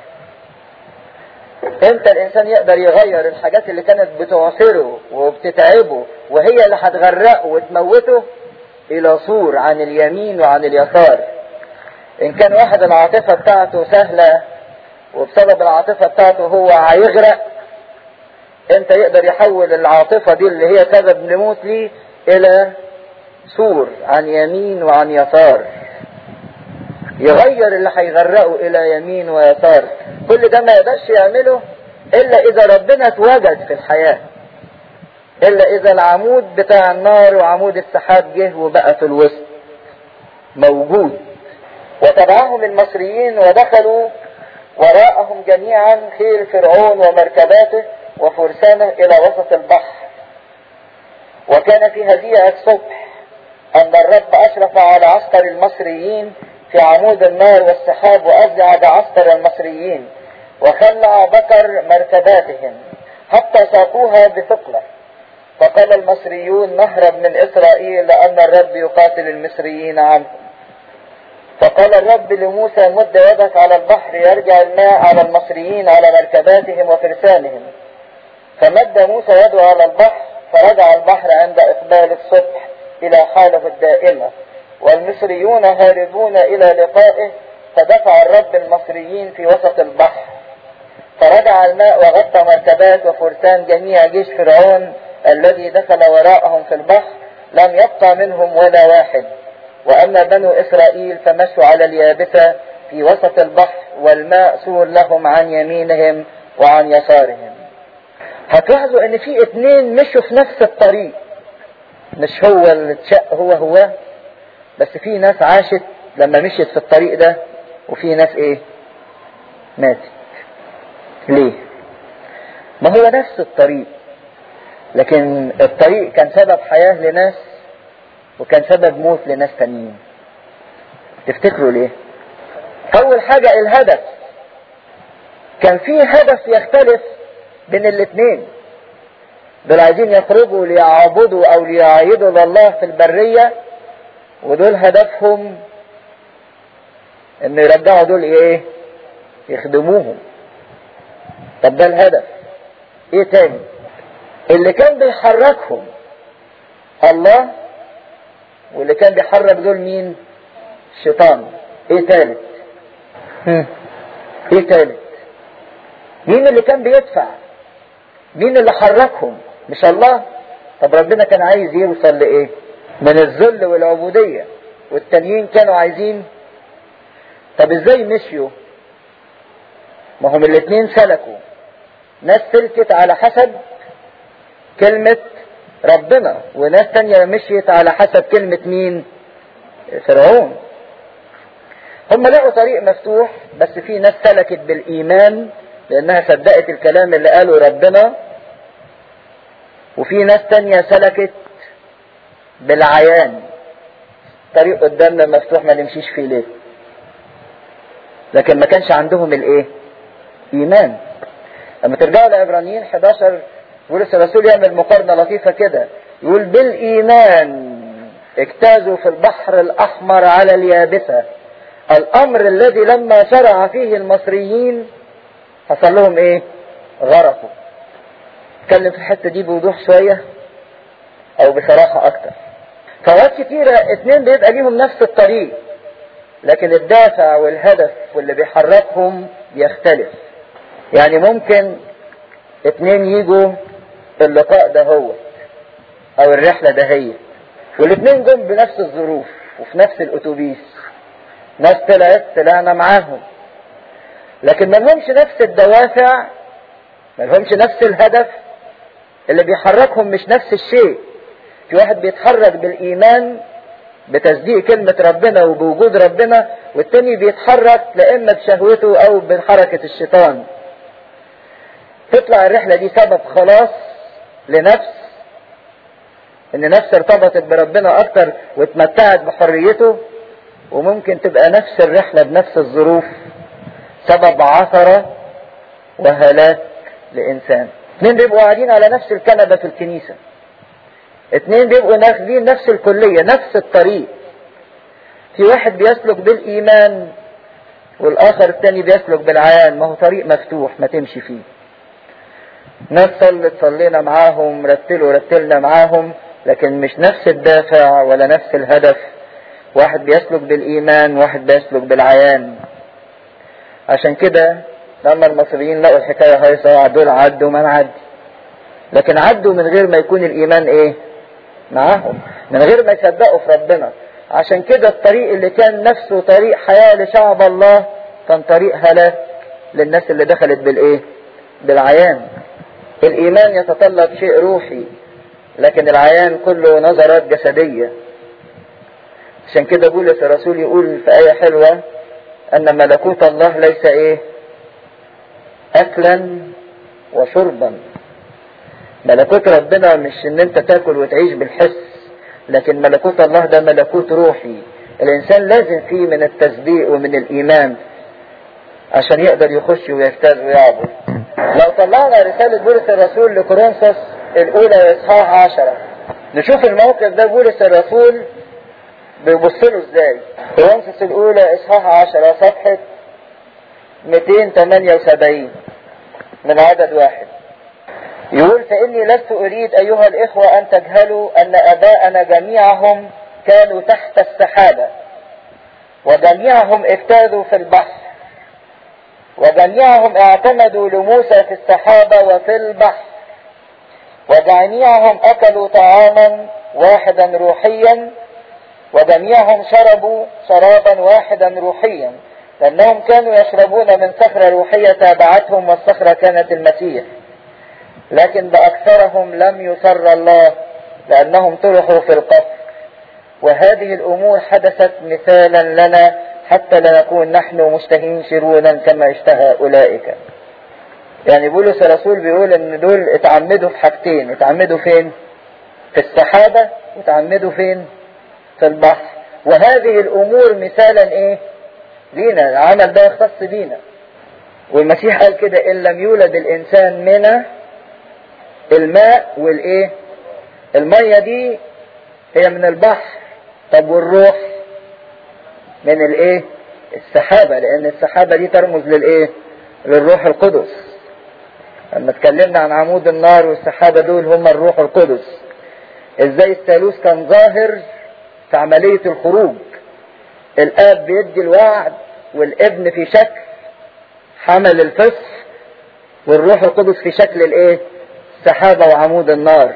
امتى الانسان يقدر يغير الحاجات اللي كانت بتعصره وبتتعبه وهي اللي هتغرقه وتموته الى سور عن اليمين وعن اليسار ان كان واحد العاطفة بتاعته سهلة وبسبب العاطفة بتاعته هو هيغرق امتى يقدر يحول العاطفة دي اللي هي سبب نموت ليه الى سور عن يمين وعن يسار يغير اللي هيغرقه الى يمين ويسار كل ده ما يقدرش يعمله الا اذا ربنا اتوجد في الحياة الا اذا العمود بتاع النار وعمود السحاب جه وبقى في الوسط موجود وتبعهم المصريين ودخلوا وراءهم جميعا خيل فرعون ومركباته وفرسانه الى وسط البحر وكان في هديئة الصبح أن الرب أشرف على عسكر المصريين في عمود النار والسحاب وأزعج عسكر المصريين وخلع بكر مركباتهم حتى ساقوها بثقلة فقال المصريون نهرب من إسرائيل لأن الرب يقاتل المصريين عنهم فقال الرب لموسى مد يدك على البحر يرجع الماء على المصريين على مركباتهم وفرسانهم فمد موسى يده على البحر فرجع البحر عند إقبال الصبح إلى حاله الدائمة والمصريون هاربون إلى لقائه فدفع الرب المصريين في وسط البحر فرجع الماء وغطى مركبات وفرسان جميع جيش فرعون الذي دخل وراءهم في البحر لم يبقى منهم ولا واحد وأما بنو إسرائيل فمشوا على اليابسة في وسط البحر والماء سور لهم عن يمينهم وعن يسارهم هتلاحظوا ان في اتنين مشوا في نفس الطريق مش هو اللي اتشق هو هو بس في ناس عاشت لما مشيت في الطريق ده وفي ناس ايه ماتت ليه ما هو نفس الطريق لكن الطريق كان سبب حياة لناس وكان سبب موت لناس تانيين تفتكروا ليه اول حاجة الهدف كان في هدف يختلف بين الاثنين دول عايزين يخرجوا ليعبدوا او ليعيدوا لله في البرية ودول هدفهم ان يرجعوا دول ايه يخدموهم طب ده الهدف ايه تاني اللي كان بيحركهم الله واللي كان بيحرك دول مين الشيطان ايه تالت ايه تالت مين اللي كان بيدفع مين اللي حركهم مش الله طب ربنا كان عايز يوصل لايه من الذل والعبودية والتانيين كانوا عايزين طب ازاي مشيوا ما هم الاتنين سلكوا ناس سلكت على حسب كلمة ربنا وناس تانية مشيت على حسب كلمة مين فرعون هم لقوا طريق مفتوح بس في ناس سلكت بالإيمان لأنها صدقت الكلام اللي قاله ربنا وفي ناس تانية سلكت بالعيان طريق قدامنا مفتوح ما نمشيش فيه ليه لكن ما كانش عندهم الايه ايمان لما ترجعوا لعبرانيين 11 بولس الرسول يعمل مقارنه لطيفه كده يقول بالايمان اجتازوا في البحر الاحمر على اليابسه الامر الذي لما شرع فيه المصريين حصل لهم ايه غرقوا اتكلم في الحته دي بوضوح شويه او بصراحه اكتر فوقت كتيره اتنين بيبقى ليهم نفس الطريق لكن الدافع والهدف واللي بيحركهم بيختلف يعني ممكن اتنين يجوا اللقاء ده هو او الرحله ده هي والاتنين جم بنفس الظروف وفي نفس الاتوبيس ناس طلعت طلعنا معاهم لكن ما لهمش نفس الدوافع ما لهمش نفس الهدف اللي بيحركهم مش نفس الشيء في واحد بيتحرك بالايمان بتصديق كلمة ربنا وبوجود ربنا والتاني بيتحرك لا اما بشهوته او بحركة الشيطان تطلع الرحلة دي سبب خلاص لنفس ان نفس ارتبطت بربنا اكتر واتمتعت بحريته وممكن تبقى نفس الرحلة بنفس الظروف سبب عثرة وهلاك لإنسان اتنين بيبقوا قاعدين على نفس الكنبة في الكنيسة اتنين بيبقوا ناخدين نفس الكلية نفس الطريق في واحد بيسلك بالإيمان والآخر التاني بيسلك بالعيان ما هو طريق مفتوح ما تمشي فيه ناس صلت صلينا معاهم رتلوا رتلنا معاهم لكن مش نفس الدافع ولا نفس الهدف واحد بيسلك بالإيمان واحد بيسلك بالعيان عشان كده لما المصريين لقوا الحكاية هايصة دول عدوا ما نعدي لكن عدوا من غير ما يكون الإيمان إيه معاهم من غير ما يصدقوا في ربنا عشان كده الطريق اللي كان نفسه طريق حياة لشعب الله كان طريق هلاك للناس اللي دخلت بالإيه بالعيان الإيمان يتطلب شيء روحي لكن العيان كله نظرات جسدية عشان كده بولس الرسول يقول في آية حلوة أن ملكوت الله ليس إيه أكلا وشربا ملكوت ربنا مش إن أنت تاكل وتعيش بالحس لكن ملكوت الله ده ملكوت روحي الإنسان لازم فيه من التصديق ومن الإيمان عشان يقدر يخش ويجتاز ويعبد لو طلعنا رسالة بولس الرسول لكورنثوس الأولى إصحاح عشرة نشوف الموقف ده بولس الرسول بيبص له ازاي كورنثوس الأولى إصحاح عشرة صفحة 278 من عدد واحد يقول فإني لست أريد أيها الإخوة أن تجهلوا أن أباءنا جميعهم كانوا تحت السحابة وجميعهم اجتازوا في البحر وجميعهم اعتمدوا لموسى في السحابة وفي البحر وجميعهم اكلوا طعاما واحدا روحيا وجميعهم شربوا شرابا واحدا روحيا لانهم كانوا يشربون من صخرة روحية تابعتهم والصخرة كانت المسيح لكن باكثرهم لم يسر الله لانهم طرحوا في القبر وهذه الامور حدثت مثالا لنا حتى لا نكون نحن مشتهين شرونا كما اشتهى اولئك يعني بولس الرسول بيقول ان دول اتعمدوا في حاجتين اتعمدوا فين في السحابة وتعمدوا فين في البحر وهذه الامور مثالا ايه لينا العمل ده يختص بينا والمسيح قال كده ان لم يولد الانسان من الماء والايه المية دي هي من البحر طب والروح من الايه السحابة لان السحابة دي ترمز للايه للروح القدس لما اتكلمنا عن عمود النار والسحابة دول هم الروح القدس ازاي الثالوث كان ظاهر في عملية الخروج الاب بيدي الوعد والابن في شكل حمل الفصح والروح القدس في شكل الايه السحابة وعمود النار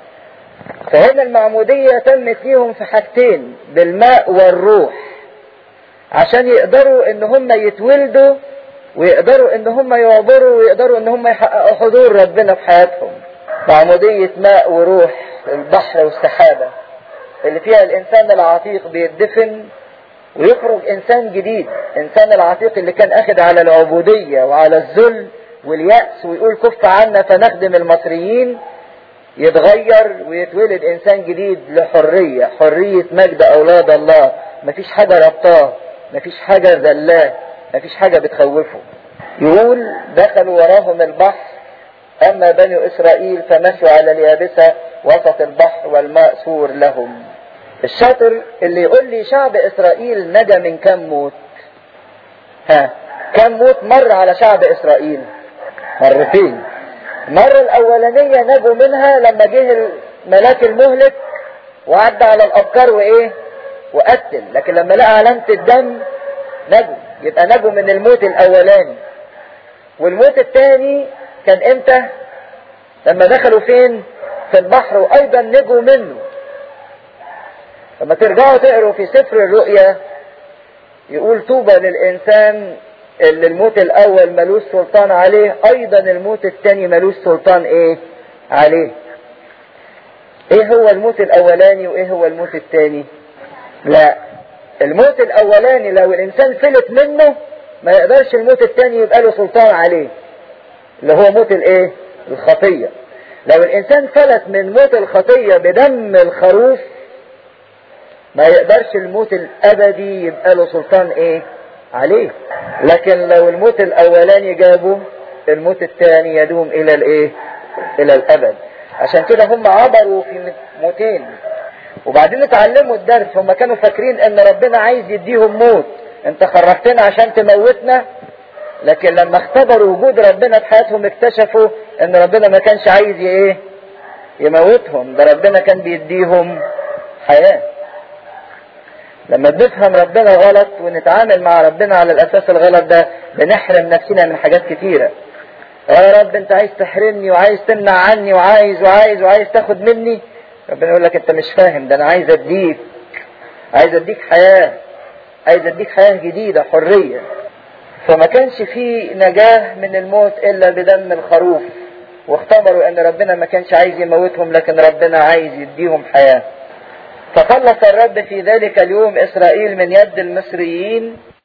فهنا المعمودية تمت ليهم في حاجتين بالماء والروح عشان يقدروا ان هم يتولدوا ويقدروا ان هم يعبروا ويقدروا ان هم يحققوا حضور ربنا في حياتهم معمودية ماء وروح البحر والسحابة اللي فيها الانسان العتيق بيدفن ويخرج انسان جديد انسان العتيق اللي كان اخد على العبودية وعلى الذل واليأس ويقول كف عنا فنخدم المصريين يتغير ويتولد انسان جديد لحرية حرية مجد اولاد الله مفيش حاجة ربطاه مفيش حاجة ذلاه مفيش حاجة بتخوفه يقول دخلوا وراهم البحر اما بني اسرائيل فمشوا على اليابسة وسط البحر والماء سور لهم الشاطر اللي يقول لي شعب اسرائيل نجا من كم موت ها كم موت مر على شعب اسرائيل مرتين المرة الأولانية نجوا منها لما جه الملاك المهلك وعدى على الأبكار وإيه؟ وقتل، لكن لما لقى علامة الدم نجوا، يبقى نجوا من الموت الأولاني. والموت الثاني كان إمتى؟ لما دخلوا فين؟ في البحر وأيضا نجوا منه. لما ترجعوا تقروا في سفر الرؤيا يقول طوبى للإنسان اللي الموت الاول ملوش سلطان عليه ايضا الموت الثاني ملوش سلطان ايه عليه ايه هو الموت الاولاني وايه هو الموت الثاني لا الموت الاولاني لو الانسان فلت منه ما يقدرش الموت الثاني يبقى له سلطان عليه اللي هو موت الايه الخطية لو الانسان فلت من موت الخطية بدم الخروف ما يقدرش الموت الابدي يبقى له سلطان ايه عليه لكن لو الموت الاولاني جابه الموت الثاني يدوم الى الايه الى الابد عشان كده هم عبروا في موتين وبعدين اتعلموا الدرس هم كانوا فاكرين ان ربنا عايز يديهم موت انت خرجتنا عشان تموتنا لكن لما اختبروا وجود ربنا في حياتهم اكتشفوا ان ربنا ما كانش عايز ايه يموتهم ده ربنا كان بيديهم حياه لما بنفهم ربنا غلط ونتعامل مع ربنا على الاساس الغلط ده بنحرم نفسنا من حاجات كتيرة يا رب انت عايز تحرمني وعايز تمنع عني وعايز وعايز وعايز تاخد مني ربنا يقول لك انت مش فاهم ده انا عايز اديك عايز اديك حياة عايز اديك حياة جديدة حرية فما كانش في نجاة من الموت الا بدم الخروف واختبروا ان ربنا ما كانش عايز يموتهم لكن ربنا عايز يديهم حياه فخلص الرب في ذلك اليوم إسرائيل من يد المصريين